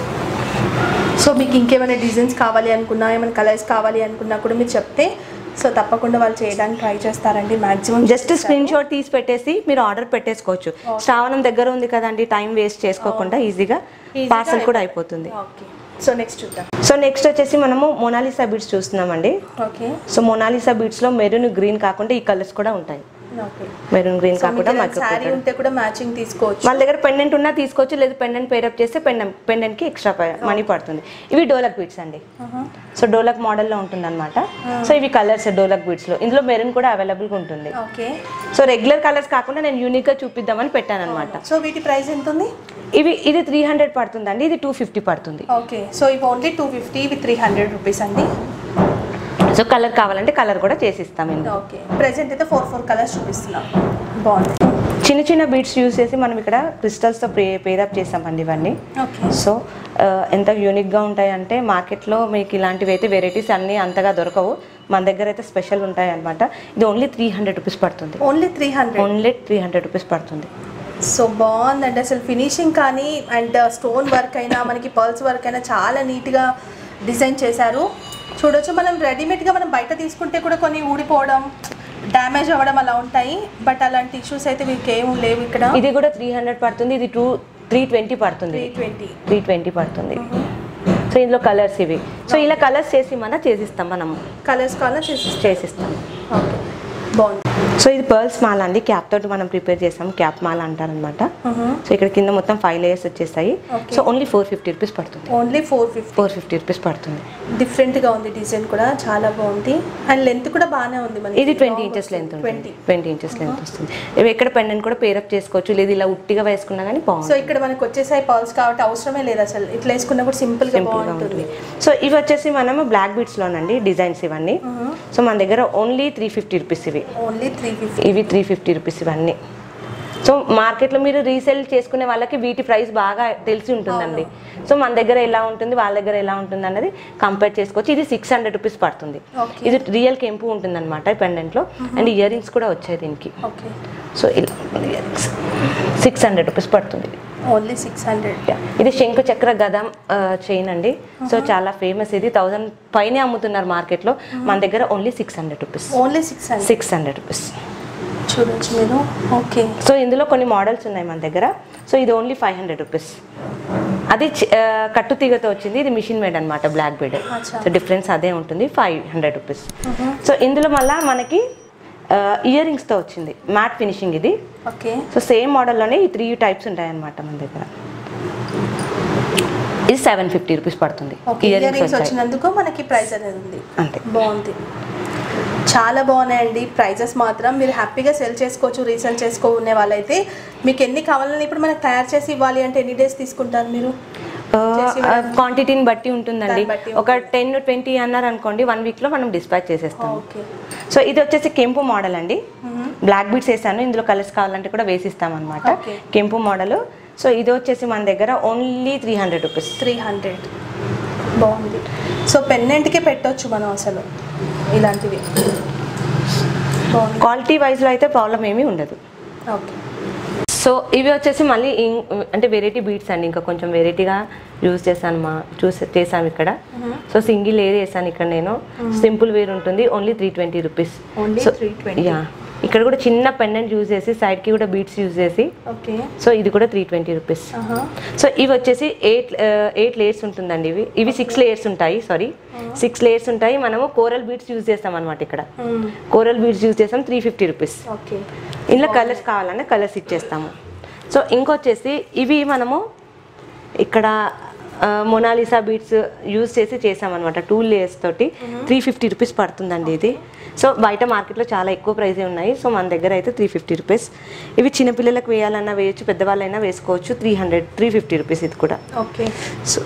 సో మీకు ఇంకేమైనా డిజైన్స్ కావాలి అనుకున్నా ఏమైనా కలర్స్ కావాలి అనుకున్నా కూడా మీరు చెప్తే సో తప్పకుండా వాళ్ళు చేయడానికి ట్రై చేస్తారండి మాక్సిమం జస్ట్ స్క్రీన్ షాట్ తీసి పెట్టేసి మీరు ఆర్డర్ పెట్టేసుకోవచ్చు శ్రావణం దగ్గర ఉంది కదండి టైం వేస్ట్ చేసుకోకుండా ఈజీగా Easy గా పార్సల్ కూడా అయిపోతుంది ఓకే సో నెక్స్ట్ చూద్దాం సో నెక్స్ట్ వచ్చేసి మనము మొనాలిసా బీడ్స్ చూస్తున్నామండి ఓకే సో మొనాలిసా బీడ్స్లో మెరూన్ గ్రీన్ కాకుండా ఈ కలర్స్ కూడా ఉంటాయి ఓకే మెరూన్ గ్రీన్ సో కాకుండా మీకు మైక్రో శారీ ఉంటే కూడా మ్యాచింగ్ తీసుకోవచ్చు వాళ్ళ దగ్గర పెండెంట్ ఉన్నా తీసుకోవచ్చు లేదు పెండెంట్ పేరప్ చేస్తే పెండెంట్ పెండెంట్కి ఎక్స్ట్రా మనీ పడుతుంది ఇవి డోలక్ బీడ్స్ అండి సో డోలక్ మోడల్లో ఉంటుంది అనమాట సో ఇవి కలర్స్ డోలక్ బీడ్స్లో ఇందులో మెరూన్ కూడా అవైలబుల్గా ఉంటుంది ఓకే సో రెగ్యులర్ కలర్స్ కాకుండా నేను యూనిక్గా చూపిద్దామని పెట్టాను అనమాట సో వీటి ప్రైస్ ఎంత ఉంది ఇవి ఇది త్రీ హండ్రెడ్ పడుతుందండి ఇది టూ ఫిఫ్టీ పడుతుంది ఓకే సో ఇవి ఓన్లీ టూ ఫిఫ్టీ ఇవి త్రీ హండ్రెడ్ రూపీస్ అండి సో కలర్ కావాలంటే కలర్ కూడా చేసిస్తాం ఇందులో ఓకే ప్రెసెంట్ అయితే ఫోర్ ఫోర్ కలర్స్ చూపిస్తున్నాం బాగుంది చిన్న చిన్న బీడ్స్ యూస్ చేసి మనం ఇక్కడ క్రిస్టల్స్తో ప్రే పేరప్ చేసామండి ఇవన్నీ ఓకే సో ఆ, ఎంత యూనిక్గా ఉంటాయంటే మార్కెట్లో మీకు ఇలాంటివి అయితే వెరైటీస్ అన్నీ అంతగా దొరకవు మన దగ్గర అయితే స్పెషల్ ఉంటాయి అనమాట ఇది ఓన్లీ త్రీ హండ్రెడ్ రూపీస్ పడుతుంది only three hundred only three hundred rupees పడుతుంది సో బాగుందండి అసలు ఫినిషింగ్ కానీ అండ్ స్టోన్ వర్క్ అయినా మనకి పర్ల్స్ వర్క్ అయినా చాలా నీట్గా డిజైన్ చేశారు చూడొచ్చు మనం రెడీమేడ్గా మనం బయట తీసుకుంటే కూడా కొన్ని ఊడిపోవడం డ్యామేజ్ అవ్వడం అలా ఉంటాయి బట్ అలాంటి ఇష్యూస్ అయితే మీకు ఏం లేవు ఇక్కడ ఇది కూడా త్రీ హండ్రెడ్ పడుతుంది ఇది టూ త్రీ ట్వంటీ పడుతుంది త్రీ ట్వంటీ త్రీ ట్వంటీ పడుతుంది సో ఇందులో కలర్స్ ఇవి సో ఇలా కలర్స్ చేసి మన చేసిస్తాం మనము కలర్స్ కావాలా చేసి చేసిస్తాం ఓకే బాగుంది సో ఇది పర్ల్స్ మాల అండి క్యాప్ తోటి మనం ప్రిపేర్ చేస్తాం క్యాప్ మాల అంటారనమాట సో ఇక్కడ కింద మొత్తం ఫైవ్ లేయర్స్ వచ్చేస్తాయి Okay. So only four fifty rupees పడుతుంది only four fifty four fifty rupees పడుతుంది డిఫరెంట్గా ఉంది డిజైన్ కూడా చాలా బాగుంది అండ్ లెంత్ కూడా బాగానే ఉంది మనకి ఇది ట్వంటీ ఇంచెస్ లెంత్ ఉంటుంది ట్వంటీ ట్వంటీ ఇంచెస్ లెంత్ వస్తుంది ఇవి ఎక్కడ పెండెంట్ కూడా పేరప్ చేసుకోవచ్చు లేదు ఇలా ఉట్టిగా వేసుకున్నా కానీ సో బాగుంటుంది ఇక్కడ మనకు వచ్చేసాయి పర్ల్స్ కాబట్టి అవసరమే లేదు అసలు ఇట్లా వేసుకున్నా కూడా సింపుల్ గా సింపుల్గా బాగుంటుంది ఉంటుంది సో ఇవి వచ్చేసి మనము బ్లాక్ బీట్స్లోనండి డిజైన్స్ ఇవన్నీ సో మన దగ్గర ఓన్లీ త్రీ ఫిఫ్టీ రూపీస్ ఇవి ఓన్లీ త్రీ ఫిఫ్టీ ఇవి త్రీ ఫిఫ్టీ రూపీస్ ఇవన్నీ సో మార్కెట్లో మీరు రీసేల్ చేసుకునే వాళ్ళకి వీటి ప్రైస్ బాగా తెలిసి ఉంటుందండి సో మన దగ్గర ఎలా ఉంటుంది వాళ్ళ దగ్గర ఎలా ఉంటుంది అన్నది కంపేర్ చేసుకోవచ్చు ఇది సిక్స్ హండ్రెడ్ రూపీస్ పడుతుంది Okay. ఇది రియల్ కెంపు ఉంటుంది అనమాట పెండెంట్లో అండ్ ఇయర్ రింగ్స్ కూడా వచ్చాయి దీనికి ఓకే సో ఇలా earrings six hundred rupees పడుతుంది ఓన్లీ సిక్స్ హండ్రెడ్ Yeah. ఇది శంకు చక్ర గదం చైన్ అండి సో చాలా ఫేమస్ ఇది థౌజండ్ పైనే అమ్ముతున్నారు మార్కెట్లో మన దగ్గర only six hundred rupees only six hundred six hundred rupees చూడొచ్చు మీరు ఓకే సో ఇందులో కొన్ని మోడల్స్ ఉన్నాయి మన దగ్గర సో ఇది ఓన్లీ ఫైవ్ హండ్రెడ్ రూపీస్ అది చి- ఆ, కట్టు తీగతో వచ్చింది ఇది మిషన్ మేడ్ అనమాట బ్లాక్ బెడ్ అచ్చా. సో డిఫరెన్స్ అదే ఉంటుంది ఫైవ్ హండ్రెడ్ రూపీస్ సో ఇందులో మళ్ళీ మనకి ఇయర్ రింగ్స్తో వచ్చింది మ్యాట్ ఫినిషింగ్ ఇది ఓకే సో సేమ్ మోడల్లోనే ఈ త్రీ టైప్స్ ఉంటాయన్నమాట మన దగ్గర ఇది సెవెన్ ఫిఫ్టీ రూపీస్ పడుతుంది okay ear ear rings rings వచ్చాయి వచ్చినందుకు మనకి ప్రైస్ అనేది ఉంది అంతే బాగుంది చాలా బాగున్నాయండి ప్రైజెస్ మాత్రం మీరు హ్యాపీగా సెల్ చేసుకోవచ్చు రీసేల్ చేసుకోనే వాళ్ళైతే మీకు ఎన్ని కావాలని ఇప్పుడు మనకు తయారు చేసి ఇవ్వాలి అంటే ఎన్ని డేస్ తీసుకుంటారు మీరు చేసి ఇవ్వడానికి? క్వాంటిటీని బట్టి ఉంటుందండి దాన్ని బట్టి ఒక టెన్ ట్వంటీ అన్నారు అనుకోండి వన్ వీక్లో మనం డిస్పాచ్ చేసేస్తాం ఓకే సో ఇది వచ్చేసి కెంపు మోడల్ అండి బ్లాక్ బీట్స్ వేసాను ఇందులో కలర్స్ కావాలంటే కూడా వేసిస్తాం అనమాట Okay. కెంపు మోడల్ సో ఇది వచ్చేసి మన దగ్గర only three hundred rupees three hundred బాగుంది సో పెన్నెంట్కే పెట్టొచ్చు మనం అసలు ఇలాంటివి బాగుంది క్వాలిటీ వైజ్లో అయితే ప్రాబ్లం ఏమీ ఉండదు ఓకే సో ఇవి వచ్చేసి మళ్ళీ ఇం- అంటే వెరైటీ బీట్స్ అండి ఇంకా కొంచెం వెరైటీగా యూజ్ చేశాను మా చూస్ చేశాను ఇక్కడ సో సింగిల్ ఏది వేసాను ఇక్కడ నేను సింపుల్ వేర్ ఉంటుంది only three twenty rupees Only 320. Yeah ఇక్కడ కూడా చిన్న పెండెంట్ యూజ్ చేసి సైడ్కి కూడా బీట్స్ యూజ్ చేసి ఓకే సో ఇది కూడా త్రీ ట్వంటీ రూపీస్ సో ఇవి వచ్చేసి ఎయిట్ ఎయిట్ లేయర్స్ ఉంటుందండి ఇవి ఇవి సిక్స్ లేయర్స్ ఉంటాయి సారీ సిక్స్ లేయర్స్ ఉంటాయి మనము కోరల్ బీట్స్ యూజ్ చేస్తాం అనమాట ఇక్కడ కోరల్ బీట్స్ యూజ్ చేస్తాం త్రీ ఫిఫ్టీ రూపీస్ ఓకే ఇందులో కలర్స్ కావాలంటే కలర్స్ ఇచ్చేస్తాము సో ఇంకొచ్చేసి ఇవి మనము ఇక్కడ మొనాలిసా బీట్స్ యూజ్ చేసి చేసామన్నమాట టూ లేయర్స్ తోటి త్రీ ఫిఫ్టీ రూపీస్ పడుతుందండి ఇది సో బయట మార్కెట్లో చాలా ఎక్కువ ప్రైజే ఉన్నాయి సో మన దగ్గర అయితే త్రీ ఫిఫ్టీ రూపీస్ ఇవి చిన్నపిల్లలకు వేయాలన్నా వేయచ్చు పెద్దవాళ్ళైనా వేసుకోవచ్చు three hundred three fifty rupees ఇది కూడా okay so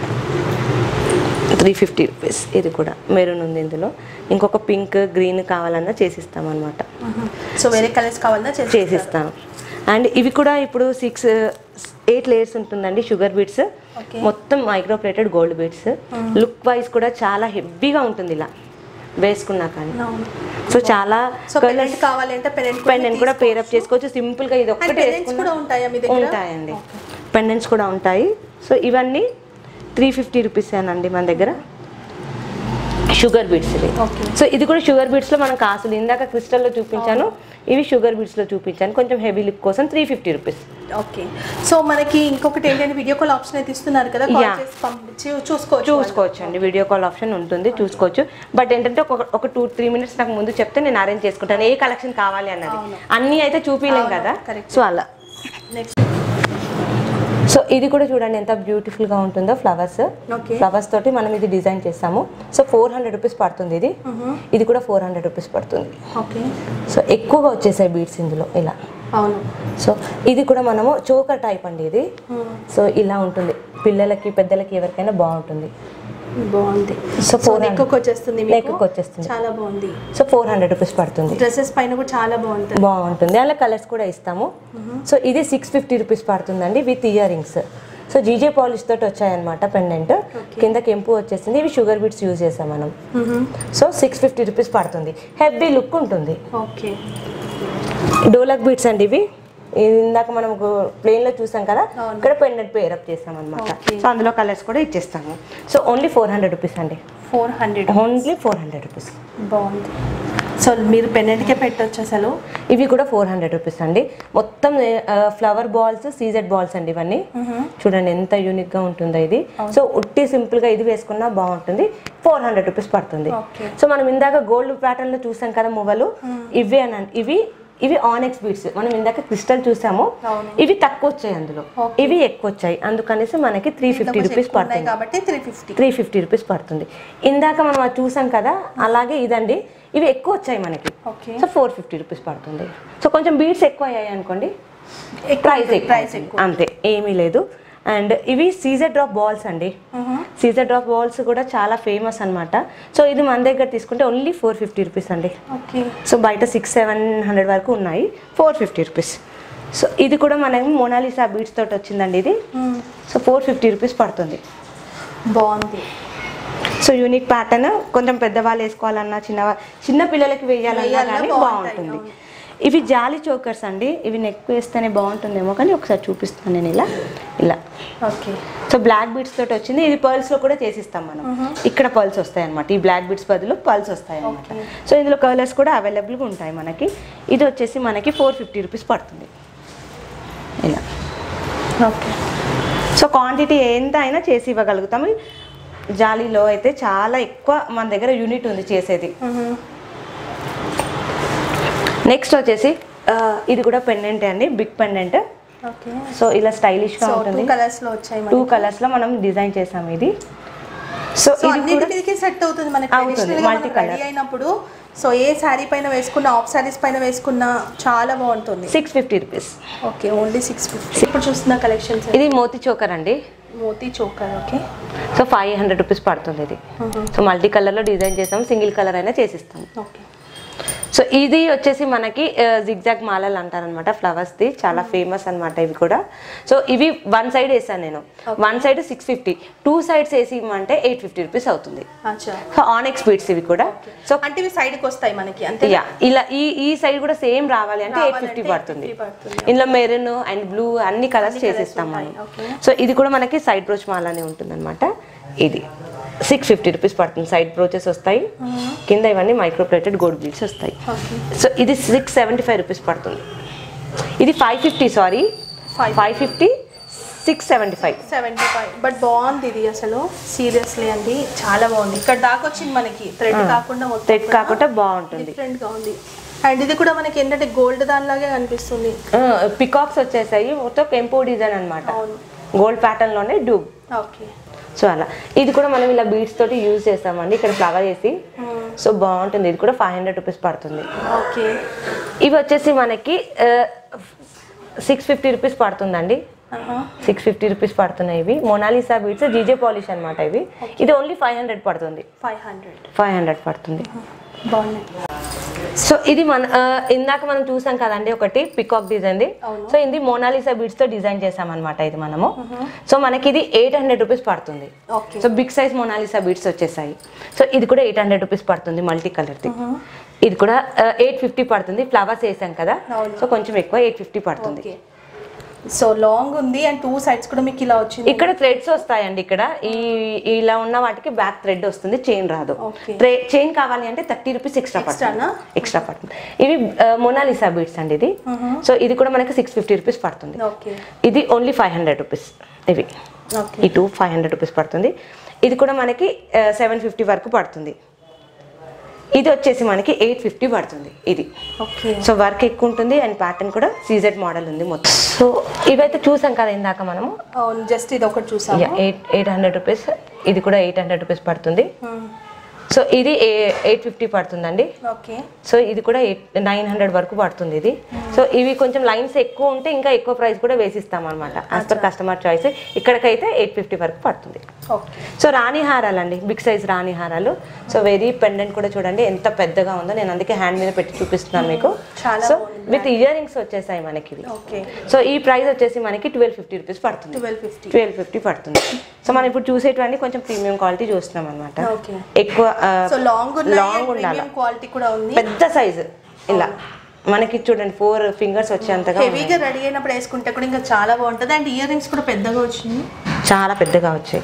three fifty rupees ఇది కూడా మెరూన్ ఉంది ఇందులో ఇంకొక పింక్ గ్రీన్ కావాలన్నా చేసిస్తాం అనమాట సో వేరే కలర్స్ కావాలన్నా చేసి చేసిస్తాను అండ్ ఇవి కూడా ఇప్పుడు సిక్స్ ఎయిట్ లేయర్స్ ఉంటుందండి షుగర్ బీట్స్ Okay. మొత్తం micro plated gold beads look wise కూడా చాలా హెవీగా ఉంటుంది ఇలా వేసుకున్నా కానీ అవును సో చాలా సో పెండెంట్ కావాలంటే పెండెంట్ పెండెంట్ కూడా పేరప్ చేసుకోవచ్చు సింపుల్ గా ఇది ఒక్కటే పెండెంట్స్ వేసుకున్నా కూడా ఉంటాయా మీ దగ్గర ఉంటాయండి పెండెంట్స్ కూడా ఉంటాయి సో ఇవన్నీ త్రీ ఫిఫ్టీ రూపీస్ అండి మన దగ్గర షుగర్ బీట్స్ ఇవి ఓకే సో ఇది కూడా షుగర్ బీట్స్లో మనం కాసులు ఇందాక క్రిస్టల్లో చూపించాను ఇవి షుగర్ బీట్స్లో చూపించాను కొంచెం హెవీ లిప్ కోసం three fifty rupees okay so మనకి ఇంకొకటి ఏంటంటే వీడియో కాల్ ఆప్షన్ అయితే ఇస్తున్నారు కదా కాల్ Yeah. చేసి పంపించి చూసుకోవచ్చు చూసుకోవచ్చు అండి వీడియో కాల్ ఆప్షన్ ఉంటుంది చూసుకోవచ్చు బట్ ఏంటంటే ఒక ఒక టూ త్రీ మినిట్స్ నాకు ముందు చెప్తే నేను అరేంజ్ చేసుకుంటాను ఏ కలెక్షన్ కావాలి అన్నది అన్నీ అయితే చూపించలేం అవును, కదా correct. సో అలా నెక్స్ట్ సో ఇది కూడా చూడండి ఎంత బ్యూటిఫుల్ గా ఉంటుందో ఫ్లవర్స్ Okay. ఫ్లవర్స్ తోటి మనం ఇది డిజైన్ చేస్తాము సో ఫోర్ హండ్రెడ్ రూపీస్ పడుతుంది ఇది ఇది కూడా ఫోర్ హండ్రెడ్ రూపీస్ పడుతుంది ఓకే సో ఎక్కువగా వచ్చేసాయి బీడ్స్ ఇందులో ఇలా అవును సో ఇది కూడా మనము చోకర్ టైప్ అండి ఇది సో ఇలా ఉంటుంది పిల్లలకి పెద్దలకి ఎవరికైనా బాగుంటుంది బాగుంది సో సో 400 నెక్కి వచ్చేస్తుంది మీకు. నెక్కి వచ్చేస్తుంది. చాలా బాగుంది సో ఫోర్ హండ్రెడ్ రూపీస్ పడుతుంది డ్రెస్సెస్ పైన కూడా చాలా బాగుంటుంది బాగుంటుంది అలా కలర్స్ కూడా ఇస్తాము సో ఇది సిక్స్ ఫిఫ్టీ రూపీస్ పడుతుందండి with earrings so GJ polish తోటి వచ్చాయన్నమాట పెండెంట్ కింద కెంపు వచ్చేసింది ఇవి షుగర్ బీట్స్ యూజ్ చేసాం మనం సో సిక్స్ ఫిఫ్టీ రూపీస్ పడుతుంది హెవీ లుక్ ఉంటుంది ఓకే డోలక్ బీట్స్ అండి ఇవి ఇది ఇందాక మనం ప్లేన్ లో చూసాం కదా అవును. ఇక్కడ పెండెంట్ పేరప్ చేస్తాం అనమాట Okay. సో అందులో కలర్స్ కూడా ఇచ్చేస్తాము so only four hundred rupees అండి four hundred only four hundred rupees బాగుంది సో మీరు పెన్నెంట్కే పెట్టొచ్చు అసలు ఇవి కూడా ఫోర్ హండ్రెడ్ రూపీస్ అండి మొత్తం ఫ్లవర్ బాల్స్ సీజెడ్ బాల్స్ అండి ఇవన్నీ చూడండి ఎంత యూనిక్ గా ఉంటుందో ఇది సో ఉట్టి సింపుల్ గా ఇది వేసుకున్నా బాగుంటుంది ఫోర్ హండ్రెడ్ రూపీస్ పడుతుంది Okay. సో మనం ఇందాక గోల్డ్ ప్యాటర్న్ లో చూసాం కదా మువ్వలు ఇవే అని ఇవి ఇవి ఆనెక్స్ బీడ్స్ మనం ఇందాక క్రిస్టల్ చూసాము అవును. ఇవి తక్కువ వచ్చాయి అందులో Okay. ఇవి ఎక్కువ వచ్చాయి అందుకనేసి మనకి త్రీ ఫిఫ్టీ కొంచెం రూపీస్ ఎక్కువ ఉన్నాయి పడుతుంది కాబట్టి three fifty three fifty rupees పడుతుంది ఇందాక మనం అది చూసాం కదా అలాగే ఇదండి ఇవి ఎక్కువ వచ్చాయి మనకి okay so four fifty rupees పడుతుంది సో కొంచెం బీట్స్ ఎక్కువ అయ్యాయి అనుకోండి ప్రైస్ ఎక్కువ ప్రైస్ అవుతుంది. ఎక్కువ అంతే ఏమీ లేదు అండ్ ఇవి సీజర్ డ్రాప్ బాల్స్ అండి సీజర్ డ్రాప్ బాల్స్ కూడా చాలా ఫేమస్ అన్నమాట సో ఇది మన దగ్గర తీసుకుంటే ఓన్లీ ఫోర్ ఫిఫ్టీ రూపీస్ అండి ఓకే సో బయట సిక్స్ సెవెన్ హండ్రెడ్ వరకు ఉన్నాయి ఫోర్ ఫిఫ్టీ రూపీస్ సో ఇది కూడా మనకి మోనాలిసా బీట్స్ తోటి వచ్చిందండి ఇది సో ఫోర్ ఫిఫ్టీ రూపీస్ పడుతుంది బాగుంది సో యూనిక్ ప్యాటర్న్ కొంచెం పెద్దవాళ్ళు వేసుకోవాలన్నా చిన్న చిన్న పిల్లలకి వేయాలన్నా వేయాలన్నా కానీ బాగుంటాయి, బాగుంటుంది అవును. ఇవి జాలి చోకర్స్ అండి ఇవి నెక్ వేస్తేనే బాగుంటుందేమో కానీ ఒకసారి చూపిస్తాను నేను ఇలా ఇలా ఓకే సో బ్లాక్ బీడ్స్ తోటి వచ్చింది ఇది పర్ల్స్ లో కూడా చేసిస్తాం మనం ఇక్కడ పర్ల్స్ వస్తాయి అనమాట ఈ బ్లాక్ బీడ్స్ బదులు పర్ల్స్ వస్తాయి అనమాట సో ఇందులో కలర్స్ కూడా అవైలబుల్గా ఉంటాయి మనకి ఇది వచ్చేసి మనకి ఫోర్ ఫిఫ్టీ రూపీస్ పడుతుంది ఇలా ఓకే సో క్వాంటిటీ ఎంత అయినా చేసి ఇవ్వగలుగుతాము జాలీలో అయితే చాలా ఎక్కువ మన దగ్గర యూనిట్ ఉంది చేసేది నెక్స్ట్ వచ్చేసి ఆ, ఇది కూడా పెండెంట్ అండి బిగ్ పెండెంట్ ఓకే సో ఇలా స్టైలిష్ గా సో టూ ఉంటుంది కలర్స్ లో వచ్చాయి టూ మనకి. కలర్స్ లో మనం డిజైన్ చేసాం ఇది సో సో ఇది కూడా అన్నిటికీ సెట్ అవుతుంది మనకి అవుతుంది, ట్రెడిషనల్ గా multi మనం రెడీ colour. అయినప్పుడు సో ఏ శారీ పైన వేసుకున్నా ఆఫ్ శారీస్ పైన వేసుకున్నా చాలా బాగుంటుంది six fifty rupees okay only six fifty ఇప్పుడు చూస్తున్న కలెక్షన్స్ ఇది మోతి చోకర్ అండి మోతీ choker okay so five hundred rupees పడుతుంది ఇది సో మల్టీ కలర్లో డిజైన్ చేసాం సింగిల్ కలర్ అయినా చేసిస్తాం ఓకే సో ఇది వచ్చేసి మనకి జిగ్జాగ్ మాలలు అంటారనమాట ఫ్లవర్స్ది చాలా ఫేమస్ అన్నమాట ఇవి కూడా సో ఇవి వన్ సైడ్ వేసాను నేను one side six fifty two sides వేసి ఇవ్వమంటే ఎయిట్ ఫిఫ్టీ రూపీస్ అవుతుంది అచ్చా సో ఆనెక్స్ స్పీడ్స్ ఇవి కూడా సో అంటే ఇవి సైడ్ కి వస్తాయి మనకి అంతే యా ఇలా ఈ ఈ సైడ్ కూడా సేమ్ రావాలి అంటే ఎయిట్ రావాలంటే ఫిఫ్టీ పడుతుంది 850 పడుతుంది. ఇందులో మెరూన్ అండ్ బ్లూ అన్ని కలర్స్ చేసిస్తాం మనం okay. సో ఇది కూడా మనకి సైడ్ బ్రోచ్ మాలానే ఉంటుంది అనమాట ఇది సిక్స్ ఫిఫ్టీ రూపీస్ పడుతుంది సైడ్ బ్రోచెస్ వస్తాయి కింద ఇవన్నీ మైక్రో ప్లేటెడ్ గోల్డ్ బీడ్స్ వస్తాయి ఓకే సో ఇది సిక్స్ సెవెంటీ ఫైవ్ రూపీస్ పడుతుంది ఇది five fifty sorry Five. Five fifty six seventy five seventy five but బాగుంది ఇది అసలు సీరియస్లీ అండి చాలా బాగుంది ఇక్కడ దాకా వచ్చింది మనకి థ్రెడ్ కాకుండా థ్రెడ్ కాకుండా బాగుంటుంది డిఫరెంట్ గా ఉంది అండ్ ఇది కూడా మనకి ఏంటంటే గోల్డ్ దానిలాగే కనిపిస్తుంది పికాక్స్ వచ్చేసాయి మొత్తం కెంపో డిజైన్ అనమాట అవును గోల్డ్ ప్యాటర్న్ లోనే డూబ్ ఓకే సో అలా ఇది కూడా మనం ఇలా బీడ్స్ తోటి యూజ్ చేస్తామండి ఇక్కడ ఫ్లవర్ వేసి సో బాగుంటుంది ఇది కూడా ఫైవ్ హండ్రెడ్ రూపీస్ పడుతుంది ఓకే ఇవి వచ్చేసి మనకి సిక్స్ ఫిఫ్టీ రూపీస్ పడుతుందండి సిక్స్ ఫిఫ్టీ రూపీస్ పడుతున్నాయి ఇవి మొనాలిసా బీడ్స్ జీజే పాలిష్ అనమాట ఇవి ఇది ఓన్లీ ఫైవ్ హండ్రెడ్ పడుతుంది ఫైవ్ హండ్రెడ్ ఫైవ్ హండ్రెడ్ పడుతుంది బాగున్నాయి సో ఇది మన ఆ, ఇందాక మనం చూసాం కదండి ఒకటి పికాక్ డిజైన్ది అవును. సో ఇది మోనాలిసా బీడ్స్ తో డిజైన్ చేసాం అనమాట ఇది మనము సో మనకి ఇది ఎయిట్ హండ్రెడ్ రూపీస్ పడుతుంది okay so big size Mona Lisa beads వచ్చేసాయి సో ఇది కూడా ఎయిట్ హండ్రెడ్ రూపీస్ పడుతుంది మల్టీ కలర్ది ఇది కూడా ఎయిట్ ఫిఫ్టీ పడుతుంది ఫ్లవర్స్ వేసాం కదా అవును. సో కొంచెం ఎక్కువ ఎయిట్ ఫిఫ్టీ పడుతుంది ఓకే సో లాంగ్ ఉంది అండ్ టూ సైడ్స్ కూడా మీకు ఇలా వచ్చింది ఇక్కడ థ్రెడ్స్ వస్తాయండి ఇక్కడ ఈ ఇలా ఉన్న వాటికి బ్యాక్ థ్రెడ్ వస్తుంది చైన్ రాదు Okay. చైన్ కావాలి అంటే థర్టీ రూపీస్ ఎక్స్ట్రా పడుతుంది Extraనా? ఎక్స్ట్రా పడుతుంది ఇవి మొనాలిసా బీడ్స్ అండి ఇది సో ఇది కూడా మనకి సిక్స్ ఫిఫ్టీ రూపీస్ పడుతుంది ఓకే ఇది ఓన్లీ ఫైవ్ హండ్రెడ్ రూపీస్ ఇవి ఓకే ఈ టూ ఫైవ్ హండ్రెడ్ రూపీస్ పడుతుంది ఇది కూడా మనకి సెవెన్ ఫిఫ్టీ వరకు పడుతుంది ఇది వచ్చేసి మనకి ఎయిట్ ఫిఫ్టీ పడుతుంది ఇది ఓకే సో వర్క్ ఎక్కువ ఉంటుంది అండ్ ప్యాటర్న్ కూడా సీజెడ్ మోడల్ ఉంది మొత్తం సో ఇవైతే చూసాం కదా ఇందాక మనము అవును జస్ట్ ఇది ఒకటి చూసాము ఎయిట్ ఎయిట్ హండ్రెడ్ రూపీస్ ఇది కూడా ఎయిట్ హండ్రెడ్ రూపీస్ పడుతుంది సో ఇది ఎయిట్ ఫిఫ్టీ పడుతుందండి ఓకే సో ఇది కూడా ఎయిట్ నైన్ హండ్రెడ్ వరకు పడుతుంది ఇది సో ఇవి కొంచెం లైన్స్ ఎక్కువ ఉంటే ఇంకా ఎక్కువ ప్రైస్ కూడా వేసిస్తాం అనమాట యాజ్ పర్ కస్టమర్ చాయిస్ ఇక్కడికైతే ఎయిట్ ఫిఫ్టీ వరకు పడుతుంది ఓకే సో రాణి హారాలు అండి బిగ్ సైజ్ రాణి హారాలు సో వెరీ పెండెంట్ కూడా చూడండి ఎంత పెద్దగా ఉందో నేను అందుకే హ్యాండ్ మీద పెట్టి చూపిస్తున్నాను మీకు చాలా సో బాగుంది. విత్ ఇయర్ రింగ్స్ వచ్చేసాయి మనకి ఇవి ఓకే సో ఈ ప్రైస్ వచ్చేసి మనకి ట్వెల్వ్ ఫిఫ్టీ రూపీస్ పడుతుంది ట్వెల్వ్ ఫిఫ్టీ ట్వెల్వ్ ఫిఫ్టీ పడుతుంది సో మనం ఇప్పుడు చూసేటువంటి కొంచెం ప్రీమియం క్వాలిటీ చూస్తున్నాం అనమాట ఓకే ఎక్కువ సో లాంగ్ లాంగ్ ఉండాలి ప్రీమియం క్వాలిటీ కూడా ఉంది పెద్ద సైజు ఇలా మనకి చూడండి ఫోర్ ఫింగర్స్ వచ్చేంతగా ఉన్నాయి. హెవీగా రెడీ అయినప్పుడు వేసుకుంటే కూడా ఇంకా చాలా బాగుంటుంది అండ్ ఇయర్ రింగ్స్ కూడా పెద్దగా వచ్చింది చాలా పెద్దగా వచ్చాయి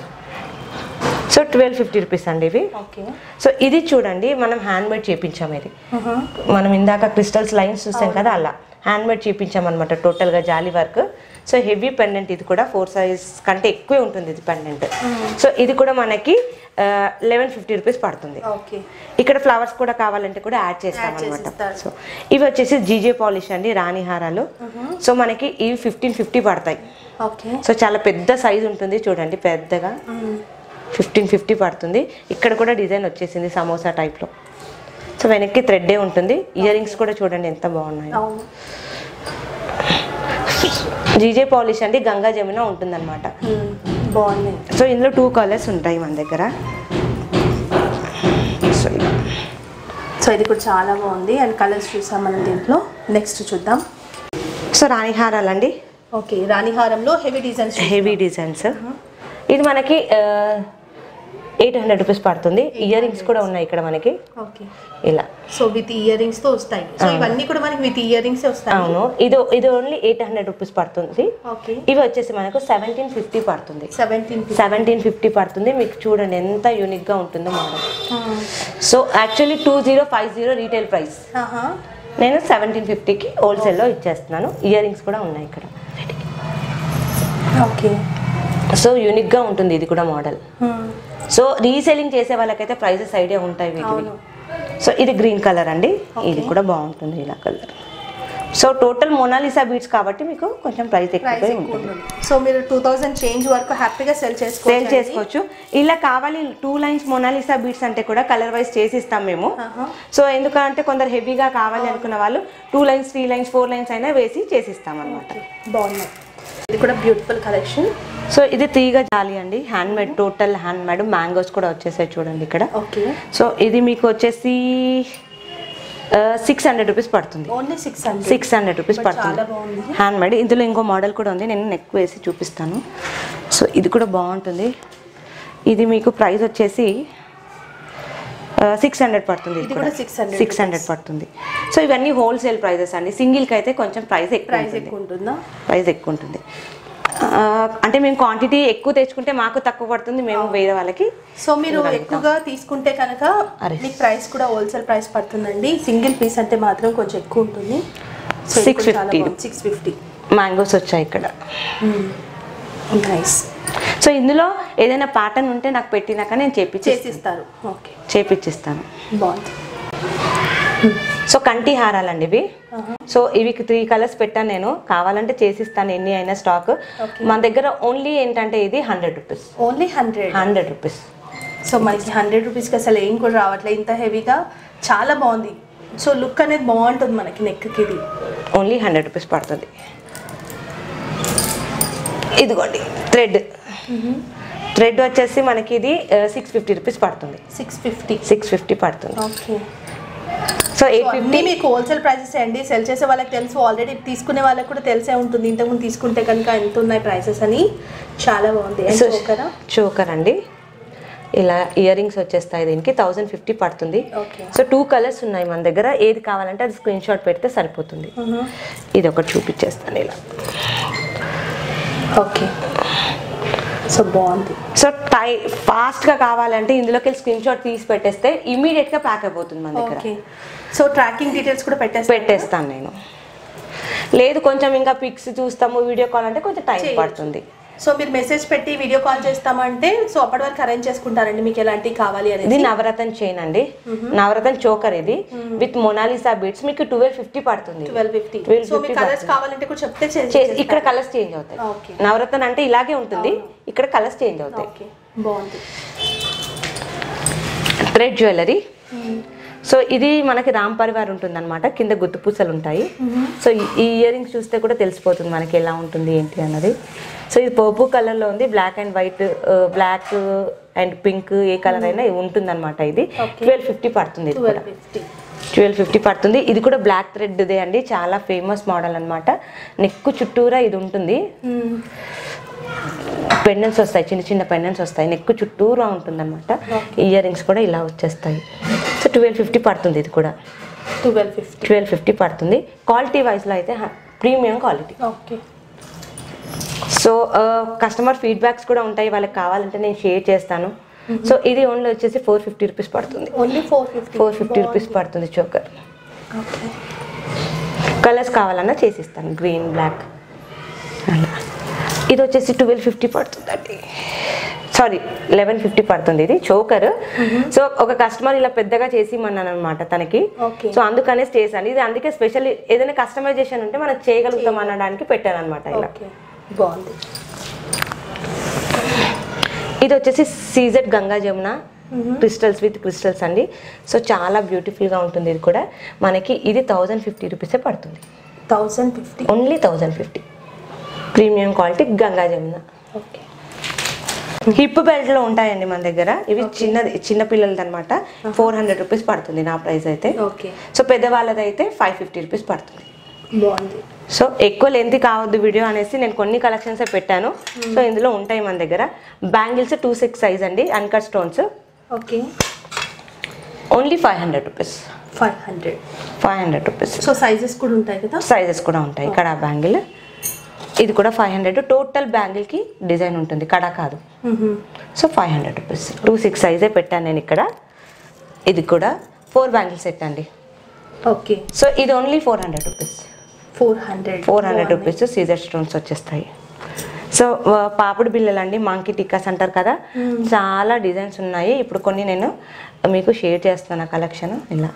సో ట్వెల్వ్ ఫిఫ్టీ రూపీస్ అండి ఇవి ఓకే సో ఇది చూడండి మనం హ్యాండ్ మేడ్ చేపించాం ఇది మనం ఇందాక క్రిస్టల్స్ లైన్స్ చూసాం కదా అలా హ్యాండ్ మేడ్ చేపించాం అనమాట టోటల్గా jaali work so heavy pendant ఇది కూడా ఫోర్ సైజ్ కంటే ఎక్కువే ఉంటుంది ఇది పెండెంట్ సో ఇది కూడా మనకి లెవెన్ ఫిఫ్టీ రూపీస్ పడుతుంది ఓకే ఇక్కడ ఫ్లవర్స్ కూడా కావాలంటే కూడా యాడ్ చేస్తాం Add అనమాట చేసిస్తారు. సో ఇవి వచ్చేసి జీజే పాలిష్ అండి రాణి హారాలు సో మనకి ఇవి ఫిఫ్టీన్ ఫిఫ్టీ పడతాయి ఓకే సో చాలా పెద్ద సైజ్ ఉంటుంది చూడండి పెద్దగా ఫిఫ్టీన్ ఫిఫ్టీ పడుతుంది ఇక్కడ కూడా డిజైన్ వచ్చేసింది సమోసా టైప్లో సో వెనక్కి థ్రెడ్డే ఉంటుంది ఇయర్ రింగ్స్ కూడా చూడండి ఎంత బాగున్నాయి అవును జీజే పాలిష్ అండి గంగా జమున ఉంటుందన్నమాట మ్మ్. బాగున్నాయి సో ఇందులో టూ కలర్స్ ఉంటాయి మన దగ్గర సో ఇలా. సో ఇది కూడా చాలా బాగుంది అండ్ కలర్స్ చూసాం మనం దీంట్లో నెక్స్ట్ చూద్దాం సో రాణి హారాలు అండి ఓకే రాణిహారంలో హెవీ డిజైన్స్ హెవీ డిజైన్స్ ఇది మనకి ఎయిట్ హండ్రెడ్ రూపీస్ పడుతుంది ఇయర్ రింగ్స్ కూడా ఉన్నాయి ఇక్కడ మనకి ఓకే ఇలా సో విత్ ఇయర్ రింగ్స్ తో వస్తాయి సో ఇవన్నీ కూడా మనకి విత్ ఇయర్ రింగ్స్ వస్తాయి అవును ఇది ఇది ఓన్లీ ఎయిట్ హండ్రెడ్ రూపీస్ పడుతుంది ఓకే ఇవి వచ్చేసి మనకు సెవెంటీన్ ఫిఫ్టీ పడుతుంది సెవెంటీన్ సెవెంటీన్ ఫిఫ్టీ పడుతుంది మీకు చూడండి ఎంత యూనిక్గా ఉంటుందో model so actually two zero five zero retail price నేను సెవెంటీన్ ఫిఫ్టీకి హోల్సేల్లో ఇచ్చేస్తున్నాను ఇయర్ రింగ్స్ కూడా ఉన్నాయి ఇక్కడ ఓకే సో యూనిక్గా ఉంటుంది ఇది కూడా మోడల్ సో రీసెల్లింగ్ చేసే వాళ్ళకైతే ప్రైసెస్ ఐడియా ఉంటాయి వీటివి అవును. సో ఇది గ్రీన్ కలర్ అండి ఇది కూడా బాగుంటుంది ఇలా colour so total Mona Lisa beads కాబట్టి మీకు కొంచెం ప్రైస్ ప్రైస్ ఎక్కువ ఎక్కువ ఉంటుంది ఉంటుంది సో మీరు టూ థౌసండ్ చేంజ్ వరకు హ్యాపీగా సెల్ సేల్ చేసుకోవచ్చు చేసుకోవచ్చు ఇలా కావాలి టూ లైన్స్ మొనాలిసా బీట్స్ అంటే కూడా కలర్ వైజ్ చేసి ఇస్తాం మేము ఆహా. సో ఎందుకంటే కొందరు హెవీగా కావాలి అనుకున్న వాళ్ళు two lines three lines four lines అయినా వేసి చేసి ఇస్తాం అనమాట బాగున్నాయి ఇది కూడా బ్యూటిఫుల్ కలెక్షన్ సో ఇది తీగ జాలి అండి hand made total hand made mangoes కూడా వచ్చేసాయి చూడండి ఇక్కడ ఓకే సో ఇది మీకు వచ్చేసి సిక్స్ హండ్రెడ్ రూపీస్ పడుతుంది only six hundred six hundred rupees But పడుతుంది చాలా బాగుంది. హ్యాండ్ మేడ్ ఇందులో ఇంకో మోడల్ కూడా ఉంది నేను నెక్ వేసి చూపిస్తాను సో ఇది కూడా బాగుంటుంది ఇది మీకు ప్రైస్ వచ్చేసి సిక్స్ హండ్రెడ్ పడుతుంది ఇది కూడా 600 సిక్స్ హండ్రెడ్ పడుతుంది సో ఇవన్నీ హోల్సేల్ ప్రైజెస్ అండి సింగిల్కి అయితే కొంచెం ప్రైస్ ఎక్కువ ప్రైస్ ఉంటుంది ఎక్కువ ఉంటుందా ప్రైస్ ఎక్కువ ఉంటుంది ఆ, అంటే మేము క్వాంటిటీ ఎక్కువ తెచ్చుకుంటే మాకు తక్కువ పడుతుంది మేము వేరే వాళ్ళకి సో మీరు ఎక్కువగా తీసుకుంటే కనుక అరే. మీకు ప్రైస్ కూడా హోల్సేల్ ప్రైస్ పడుతుందండి సింగిల్ పీస్ అంటే మాత్రం కొంచెం ఎక్కువ ఉంటుంది 650. సిక్స్ ఫిఫ్టీ మ్యాంగోస్ వచ్చాయి ఇక్కడ నైస్ సో ఇందులో ఏదైనా ప్యాటర్న్ ఉంటే నాకు పెట్టినాక నేను చేపించి చేసిస్తారు ఓకే చేపించిస్తాను బాగుంది సో కంటి హారాలండి ఇవి సో ఇవి త్రీ కలర్స్ పెట్టాను నేను కావాలంటే చేసిస్తాను ఎన్ని అయినా స్టాక్ Okay. మన దగ్గర ఓన్లీ ఏంటంటే ఇది hundred rupees only hundred hundred rupees so మనకి హండ్రెడ్ రూపీస్కి అసలు ఏం కూడా రావట్లేదు ఇంత హెవీగా చాలా బాగుంది సో లుక్ అనేది బాగుంటుంది మనకి నెక్కి ఇది ఓన్లీ హండ్రెడ్ రూపీస్ పడుతుంది ఇదిగోండి థ్రెడ్ థ్రెడ్ వచ్చేసి మనకి ఇది సిక్స్ ఫిఫ్టీ రూపీస్ పడుతుంది సిక్స్ ఫిఫ్టీ సిక్స్ ఫిఫ్టీ పడుతుంది ఓకే సో ఎయిట్ అన్నీ ఫిఫ్టీ మీకు హోల్సేల్ ప్రైసెస్ అండి సెల్ చేసే వాళ్ళకి తెలుసు ఆల్రెడీ తీసుకునే వాళ్ళకి కూడా తెలిసే ఉంటుంది ఇంతకుముందు తీసుకుంటే కనుక ఎంత ఉన్నాయి ప్రైసెస్ అని చాలా బాగుంది And సో choker ఆ? చోకర్ అండి ఇలా ఇయర్ రింగ్స్ వచ్చేస్తాయి దీనికి థౌజండ్ ఫిఫ్టీ పడుతుంది ఓకే సో టూ కలర్స్ ఉన్నాయి మన దగ్గర ఏది కావాలంటే అది స్క్రీన్ షాట్ పెడితే సరిపోతుంది ఇది ఒకటి చూపించేస్తాను ఇలా ఓకే సో బాగుంది సో టై ఫాస్ట్గా కావాలంటే ఇందులోకి స్క్రీన్ షాట్ తీసి పెట్టేస్తే ఇమీడియట్గా ప్యాక్ అయిపోతుంది మన దగ్గర ఓకే సో ట్రాకింగ్ డీటెయిల్స్ కూడా పెట్టేసి పెట్టేస్తాను నేను లేదు కొంచెం ఇంకా పిక్స్ చూస్తాము వీడియో కాల్ అంటే కొంచెం టైం చేయొచ్చు. పడుతుంది సో మీరు మెసేజ్ పెట్టి వీడియో కాల్ చేస్తామంటే సో అప్పటి వరకు అరేంజ్ చేసుకుంటారండి మీకు ఎలాంటివి కావాలి ఇది అనేది నవరత్న చైన్ అండి నవరత్న చోకర్ ఇది విత్ మొనాలిసా బీట్స్ మీకు ట్వెల్వ్ ఫిఫ్టీ పడుతుంది ట్వెల్వ్ ఫిఫ్టీ 1250 సో మీకు కలర్స్ కావాలంటే కూడా చెప్తే చేసి చే- ఇక్కడ కలర్స్ చేంజ్ అవుతాయి ఓకే నవరత్న అంటే ఇలాగే ఉంటుంది ఇక్కడ కలర్స్ చేంజ్ అవుతాయి ఓకే బాగుంది థ్రెడ్ జ్యువెలరీ సో ఇది మనకి రామ్ పరివార్ ఉంటుంది అనమాట కింద గుత్తు పూసలు ఉంటాయి సో ఈ- ఈ ఇయర్ రింగ్స్ చూస్తే కూడా తెలిసిపోతుంది మనకి ఎలా ఉంటుంది ఏంటి అన్నది సో ఇది పర్పు కలర్లో ఉంది black and white black and pink ఏ కలర్ అయినా ఉంటుంది అనమాట ఇది Okay. ట్వెల్వ్ ఫిఫ్టీ పడుతుంది ఇది కూడా ట్వెల్వ్ ఫిఫ్టీ ట్వెల్వ్ ఫిఫ్టీ పడుతుంది ఇది కూడా బ్లాక్ థ్రెడ్దే అండి చాలా ఫేమస్ మోడల్ అనమాట నెక్ చుట్టూరా ఇది ఉంటుంది పెండెంట్స్ వస్తాయి చిన్న చిన్న పెండెంట్స్ వస్తాయి నెక్ చుట్టూరా ఉంటుంది అనమాట ఇయర్ రింగ్స్ కూడా ఇలా వచ్చేస్తాయి సో ట్వెల్వ్ ఫిఫ్టీ పడుతుంది ఇది కూడా ట్వెల్వ్ ఫిఫ్టీ ట్వెల్వ్ ఫిఫ్టీ పడుతుంది క్వాలిటీ వైజ్లో అయితే premium quality okay so customer feedbacks కూడా ఉంటాయి వాళ్ళకి కావాలంటే నేను షేర్ చేస్తాను సో ఇది ఓన్లీ వచ్చేసి ఫోర్ ఫిఫ్టీ రూపీస్ పడుతుంది only four fifty four fifty rupees పడుతుంది చోకర్ ఓకే కలర్స్ కావాలన్నా చేసిస్తాను గ్రీన్ బ్లాక్ అలా ఇది వచ్చేసి ట్వెల్వ్ ఫిఫ్టీ పడుతుందండి సారీ లెవెన్ ఫిఫ్టీ పడుతుంది ఇది చోకర్ సో ఒక కస్టమర్ ఇలా పెద్దగా చేసి ఇమ్మన్నాను అనమాట తనకి Okay. సో అందుకనే చేశాను ఇది అందుకే స్పెషల్ ఏదైనా కస్టమైజేషన్ ఉంటే మనం చేయగలుగుతాం అనడానికి పెట్టాను అనమాట ఇలా ఓకే బాగుంది ఇది వచ్చేసి CZ Ganga Jamuna crystals with crystals అండి సో చాలా బ్యూటిఫుల్గా ఉంటుంది ఇది కూడా మనకి ఇది థౌజండ్ ఫిఫ్టీ రూపీసే పడుతుంది thousand fifty only thousand fifty premium quality Ganga Jamuna okay hip belt లో ఉంటాయండి మన దగ్గర ఇవి చిన్నది చిన్న పిల్లలది అనమాట ఫోర్ హండ్రెడ్ రూపీస్ పడుతుంది నా ప్రైస్ అయితే ఓకే సో పెద్దవాళ్ళది అయితే ఫైవ్ ఫిఫ్టీ రూపీస్ పడుతుంది బాగుంది సో ఎక్కువ లెంత్ కావద్దు వీడియో అనేసి నేను కొన్ని కలెక్షన్స్ పెట్టాను సో ఇందులో ఉంటాయి మన దగ్గర బ్యాంగిల్స్ టూ సిక్స్ సైజ్ అండి uncut stones okay only five hundred rupees five hundred five hundred rupees so sizes కూడా ఉంటాయి కదా సైజెస్ కూడా ఉంటాయి ఇక్కడ బ్యాంగిల్ ఇది కూడా ఫైవ్ హండ్రెడ్ టోటల్ బ్యాంగిల్కి డిజైన్ ఉంటుంది కడ కాదు so five hundred rupees two six సైజే పెట్టాను నేను ఇక్కడ ఇది కూడా ఫోర్ బ్యాంగిల్ సెట్ అండి ఓకే సో ఇది only four hundred rupees four hundred four hundred rupees సీజర్ స్టోన్స్ వచ్చేస్తాయి సో ఆ, పాపిడి బిళ్ళలు అండి మాంకీ టిక్కాస్ అంటారు కదా చాలా డిజైన్స్ ఉన్నాయి ఇప్పుడు కొన్ని నేను మీకు షేర్ చేస్తాను ఆ కలెక్షన్ ఇలా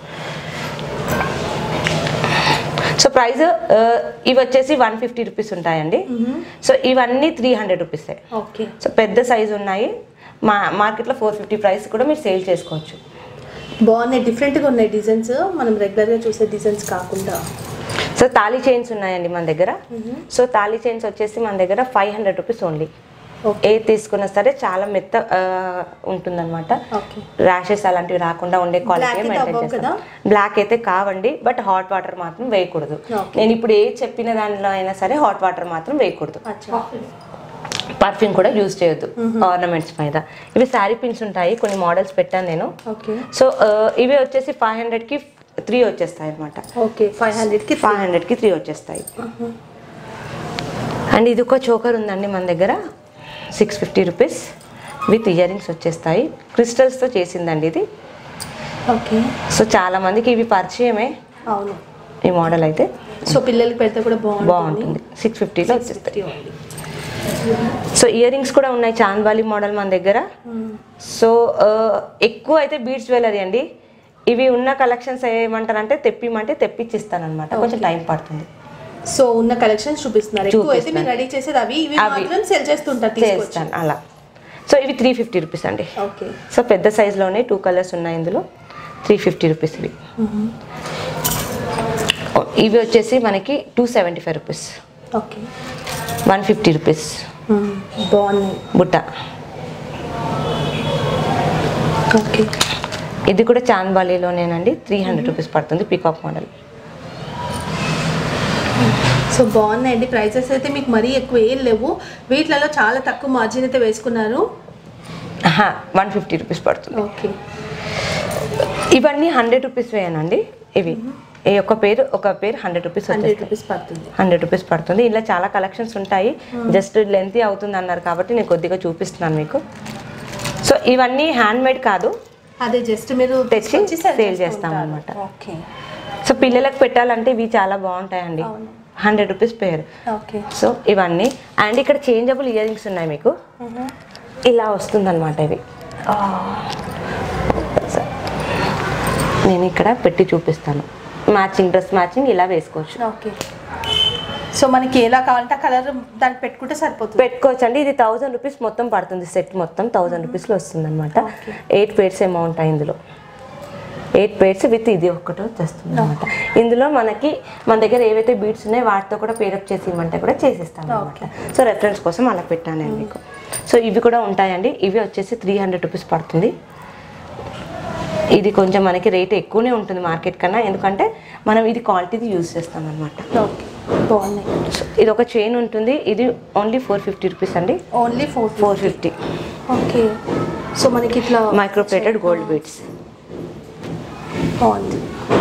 సో ప్రైస్ ఇవి వచ్చేసి వన్ ఫిఫ్టీ రూపీస్ ఉంటాయండి సో ఇవన్నీ త్రీ హండ్రెడ్ రూపీసే ఓకే సో పెద్ద సైజు ఉన్నాయి మా మార్కెట్లో ఫోర్ ఫిఫ్టీ ప్రైస్ కూడా మీరు సేల్ చేసుకోవచ్చు బాగున్నాయి డిఫరెంట్గా ఉన్నాయి డిజైన్స్ మనం రెగ్యులర్గా చూసే డిజైన్స్ కాకుండా సో తాళీ చైన్స్ ఉన్నాయండి మన దగ్గర సో తాళీ చైన్స్ వచ్చేసి మన దగ్గర five hundred rupees only okay ఏ తీసుకున్నా సరే చాలా మెత్త ఉంటుందన్నమాట ఓకే ర్యాషెస్ అలాంటివి రాకుండా ఉండే క్వాలిటీ Black అయితే మెయింటైన్ అవ్వవు చేస్తాం బ్లాక్ అయితే కావండి బట్ హాట్ వాటర్ మాత్రం వేయకూడదు Okay. నేను ఇప్పుడు ఏ చెప్పిన దానిలో అయినా సరే హాట్ వాటర్ మాత్రం వేయకూడదు అచ్చా పర్ఫ్యూమ్ కూడా యూజ్ చేయొద్దు ఆర్నమెంట్స్ మీద ఇవి శారీ పిన్స్ ఉంటాయి కొన్ని మోడల్స్ పెట్టాను నేను ఓకే సో ఇవి వచ్చేసి ఫైవ్ హండ్రెడ్కి త్రీ వచ్చేస్తాయి అనమాట ఓకే ఫైవ్ హండ్రెడ్కి ఫైవ్ హండ్రెడ్కి త్రీ వచ్చేస్తాయి అండ్ ఇది ఒక చోకర్ ఉందండి మన దగ్గర six fifty rupees with earrings వచ్చేస్తాయి క్రిస్టల్స్తో చేసిందండి ఇది ఓకే సో చాలా మందికి ఇవి పరిచయమే అవును ఈ మోడల్ అయితే సో పిల్లలకి పెడితే కూడా బాగుంటుంది బాగుంటుంది సిక్స్ ఫిఫ్టీలో వచ్చేస్తాయి 650 only. సో ఇయర్ రింగ్స్ కూడా ఉన్నాయి చాంద్వాలి మోడల్ మన దగ్గర సో ఆ, ఎక్కువ అయితే బీడ్స్ జ్యువెలరీ అండి ఇవి ఉన్న కలెక్షన్స్ ఏమంటారంటే తెప్పిమంటే తెప్పించిస్తాను అనమాట కొంచెం టైం పడుతుంది సో ఉన్న కలెక్షన్స్ చూపిస్తున్నారు ఎక్కువ అయితే చూపిస్తాను. మీరు రెడీ చేసేది అవి ఇవి అవి. మాత్రం సెల్ చేస్తుంటారు తీసుకొచ్చి చేస్తాను అలా సో ఇవి త్రీ ఫిఫ్టీ రూపీస్ అండి ఓకే సో పెద్ద సైజులోనే టూ కలర్స్ ఉన్నాయి ఇందులో త్రీ ఫిఫ్టీ రూపీస్ ఇవి ఇవి వచ్చేసి మనకి two seventy five rupees okay one fifty rupees బాగున్నాయి బుట్ట ఓకే ఇది కూడా చాన్బాలీలోనేనండి త్రీ హండ్రెడ్ రూపీస్ పడుతుంది పీకాక్ మోడల్ సో బాగున్నాయండి ప్రైసెస్ అయితే మీకు మరీ ఎక్కువ ఏం లేవు వీటిలలో చాలా తక్కువ మార్జిన్ అయితే వేసుకున్నారు వన్ ఫిఫ్టీ రూపీస్ పడుతుంది ఓకే ఇవన్నీ హండ్రెడ్ రూపీస్ వేయనండి ఇవి ఈ ఒక్క పేరు ఒక పేరు హండ్రెడ్ రూపీస్ హండ్రెడ్ వచ్చేస్తాయి రూపీస్ పడుతుంది హండ్రెడ్ రూపీస్ పడుతుంది ఇలా చాలా కలెక్షన్స్ ఉంటాయి జస్ట్ లెంతీ అవుతుంది అన్నారు కాబట్టి నేను కొద్దిగా చూపిస్తున్నాను మీకు సో ఇవన్నీ హ్యాండ్ మేడ్ కాదు అదే జస్ట్ మీరు తెచ్చి తీసుకొచ్చి sell సేల్ చేస్తూ చేస్తాం ఉంటారు. అన్నమాట. ఓకే సో పిల్లలకు పెట్టాలంటే ఇవి చాలా బాగుంటాయండి అవును. Hundred rupees pair okay so ఇవన్నీ అండ్ ఇక్కడ చేంజబుల్ ఇయర్ రింగ్స్ ఉన్నాయి మీకు ఇలా వస్తుందన్నమాట ఇవి సో, నేను ఇక్కడ పెట్టి చూపిస్తాను మ్యాచింగ్ డ్రెస్ మ్యాచింగ్ ఇలా వేసుకోవచ్చు ఓకే సో మనకి ఎలా కావాలంటే ఆ కలర్ దానికి పెట్టుకుంటే సరిపోతుంది పెట్టుకోవచ్చు అండి ఇది థౌజండ్ రూపీస్ మొత్తం పడుతుంది సెట్ మొత్తం థౌజండ్ రూపీస్లో వస్తుంది అనమాట ఎయిట్ పేర్స్ అమౌంట్ ఇందులో ఎయిట్ పేర్స్ విత్ ఇది ఒక్కటి వచ్చేస్తుంది అనమాట ఇందులో మనకి మన దగ్గర ఏవైతే బీట్స్ ఉన్నాయో వాటితో కూడా పేరప్ చేసి ఇవ్వమంటే కూడా చేసిస్తాను అనమాట సో రెఫరెన్స్ కోసం అలా పెట్టాను నేను మీకు సో ఇవి కూడా ఉంటాయండి ఇవి వచ్చేసి త్రీ హండ్రెడ్ రూపీస్ పడుతుంది ఇది కొంచెం మనకి రేట్ ఎక్కువనే ఉంటుంది మార్కెట్ కన్నా ఎందుకంటే మనం ఇది క్వాలిటీది యూజ్ చేస్తాం అనమాట ఓకే బాగున్నాయి ఇది ఒక చైన్ ఉంటుంది ఇది ఓన్లీ ఫోర్ ఫిఫ్టీ రూపీస్ అండి only four four fifty okay so మనకి ఇట్లా మైక్రోప్లేటెడ్ గోల్డ్ బీడ్స్ బాగుంది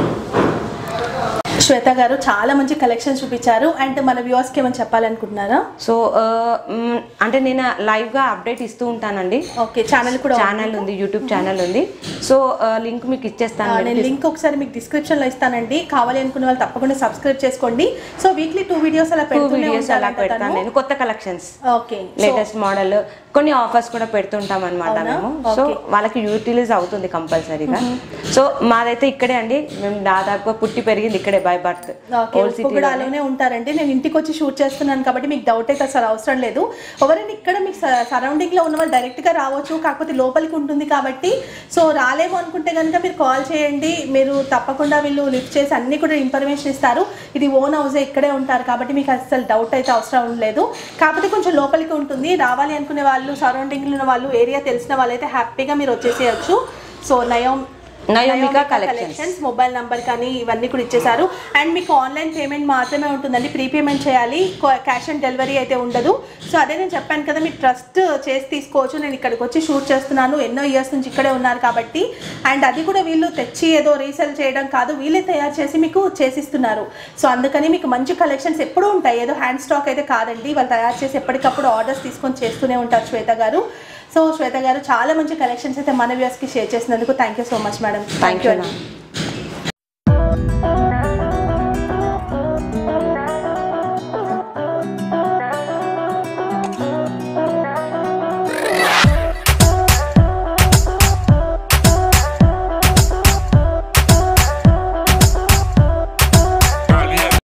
శ్వేత గారు చాలా మంచి కలెక్షన్ చూపించారు అండ్ మన వ్యూవర్స్కి ఏమైనా చెప్పాలనుకుంటున్నారా సో అంటే నేను లైవ్ గా అప్డేట్ ఇస్తూ ఉంటానండి ఓకే ఛానల్ కూడా ఉంది. ఛానల్ ఉంది యూట్యూబ్ ఛానల్ ఉంది సో లింక్ మీకు ఇచ్చేస్తాను ఆ, మీరు నేను లింక్ ఒకసారి మీకు డిస్క్రిప్షన్ లో ఇస్తానండి కావాలి అనుకున్న వాళ్ళు తప్పకుండా సబ్స్క్రైబ్ చేసుకోండి సో వీక్లీ టూ వీడియోస్ అలా టూ పెడుతూనే వీడియోస్ అలా ఉంటారంట పెడతాను తను. నేను కొత్త కలెక్షన్స్ ఓకే లేటెస్ట్ మోడల్ కొన్ని ఆఫర్స్ కూడా పెడుతుంటాం అనమాట అవునా? మేము సో Okay. వాళ్ళకి యూటిలైజ్ అవుతుంది కంపల్సరీగా సో మాదైతే ఇక్కడే అండి మేము దాదాపుగా పుట్టి పెరిగింది ఇక్కడే బై బర్త్ ఓకే ఉప్పుగూడలోనే ఉంటారండి నేను ఇంటికి వచ్చి షూట్ చేస్తున్నాను కాబట్టి మీకు డౌట్ అయితే అసలు అవసరం లేదు ఎవరైనా ఇక్కడ మీకు సరౌండింగ్ లో ఉన్న వాళ్ళు డైరెక్ట్ గా రావచ్చు కాకపోతే లోపలికి ఉంటుంది కాబట్టి సో రాలేము అనుకుంటే కనుక మీరు కాల్ చేయండి మీరు తప్పకుండా వీళ్ళు లిఫ్ట్ చేసి అన్ని కూడా ఇన్ఫర్మేషన్ ఇస్తారు ఇది ఓన్ హౌస్ ఇక్కడే ఉంటారు కాబట్టి మీకు అసలు డౌట్ అయితే అవసరం లేదు కాకపోతే కొంచెం లోపలికి ఉంటుంది రావాలి అనుకునే వాళ్ళు సరౌండింగ్ ఉన్న వాళ్ళు ఏరియా తెలిసిన వాళ్ళైతే హ్యాపీగా మీరు వచ్చేసేయచ్చు సో నయం Nayomika Nayomika collections collections mobile number కానీ ఇవన్నీ కూడా ఇచ్చేసారు అండ్ మీకు ఆన్లైన్ పేమెంట్ మాత్రమే ఉంటుందండి ప్రీపేమెంట్ చేయాలి క్యాష్ ఆన్ డెలివరీ అయితే ఉండదు సో అదే నేను చెప్పాను కదా మీరు ట్రస్ట్ చేసి తీసుకోవచ్చు నేను ఇక్కడికి వచ్చి షూట్ చేస్తున్నాను ఎన్నో ఇయర్స్ నుంచి ఇక్కడే ఉన్నారు కాబట్టి అండ్ అది కూడా వీళ్ళు తెచ్చి ఏదో రీసేల్ చేయడం కాదు వీళ్ళే తయారు చేసి మీకు చేసిస్తున్నారు సో అందుకని మీకు మంచి కలెక్షన్స్ ఎప్పుడూ ఉంటాయి ఏదో హ్యాండ్ స్టాక్ అయితే కాదండి వాళ్ళు తయారు చేసి ఎప్పటికప్పుడు ఆర్డర్స్ తీసుకొని చేస్తూనే ఉంటారు శ్వేత గారు సో శ్వేత గారు చాలా మంచి కలెక్షన్స్ అయితే మన వ్యూస్కి షేర్ చేసినందుకు thank you so much madam thank you అండి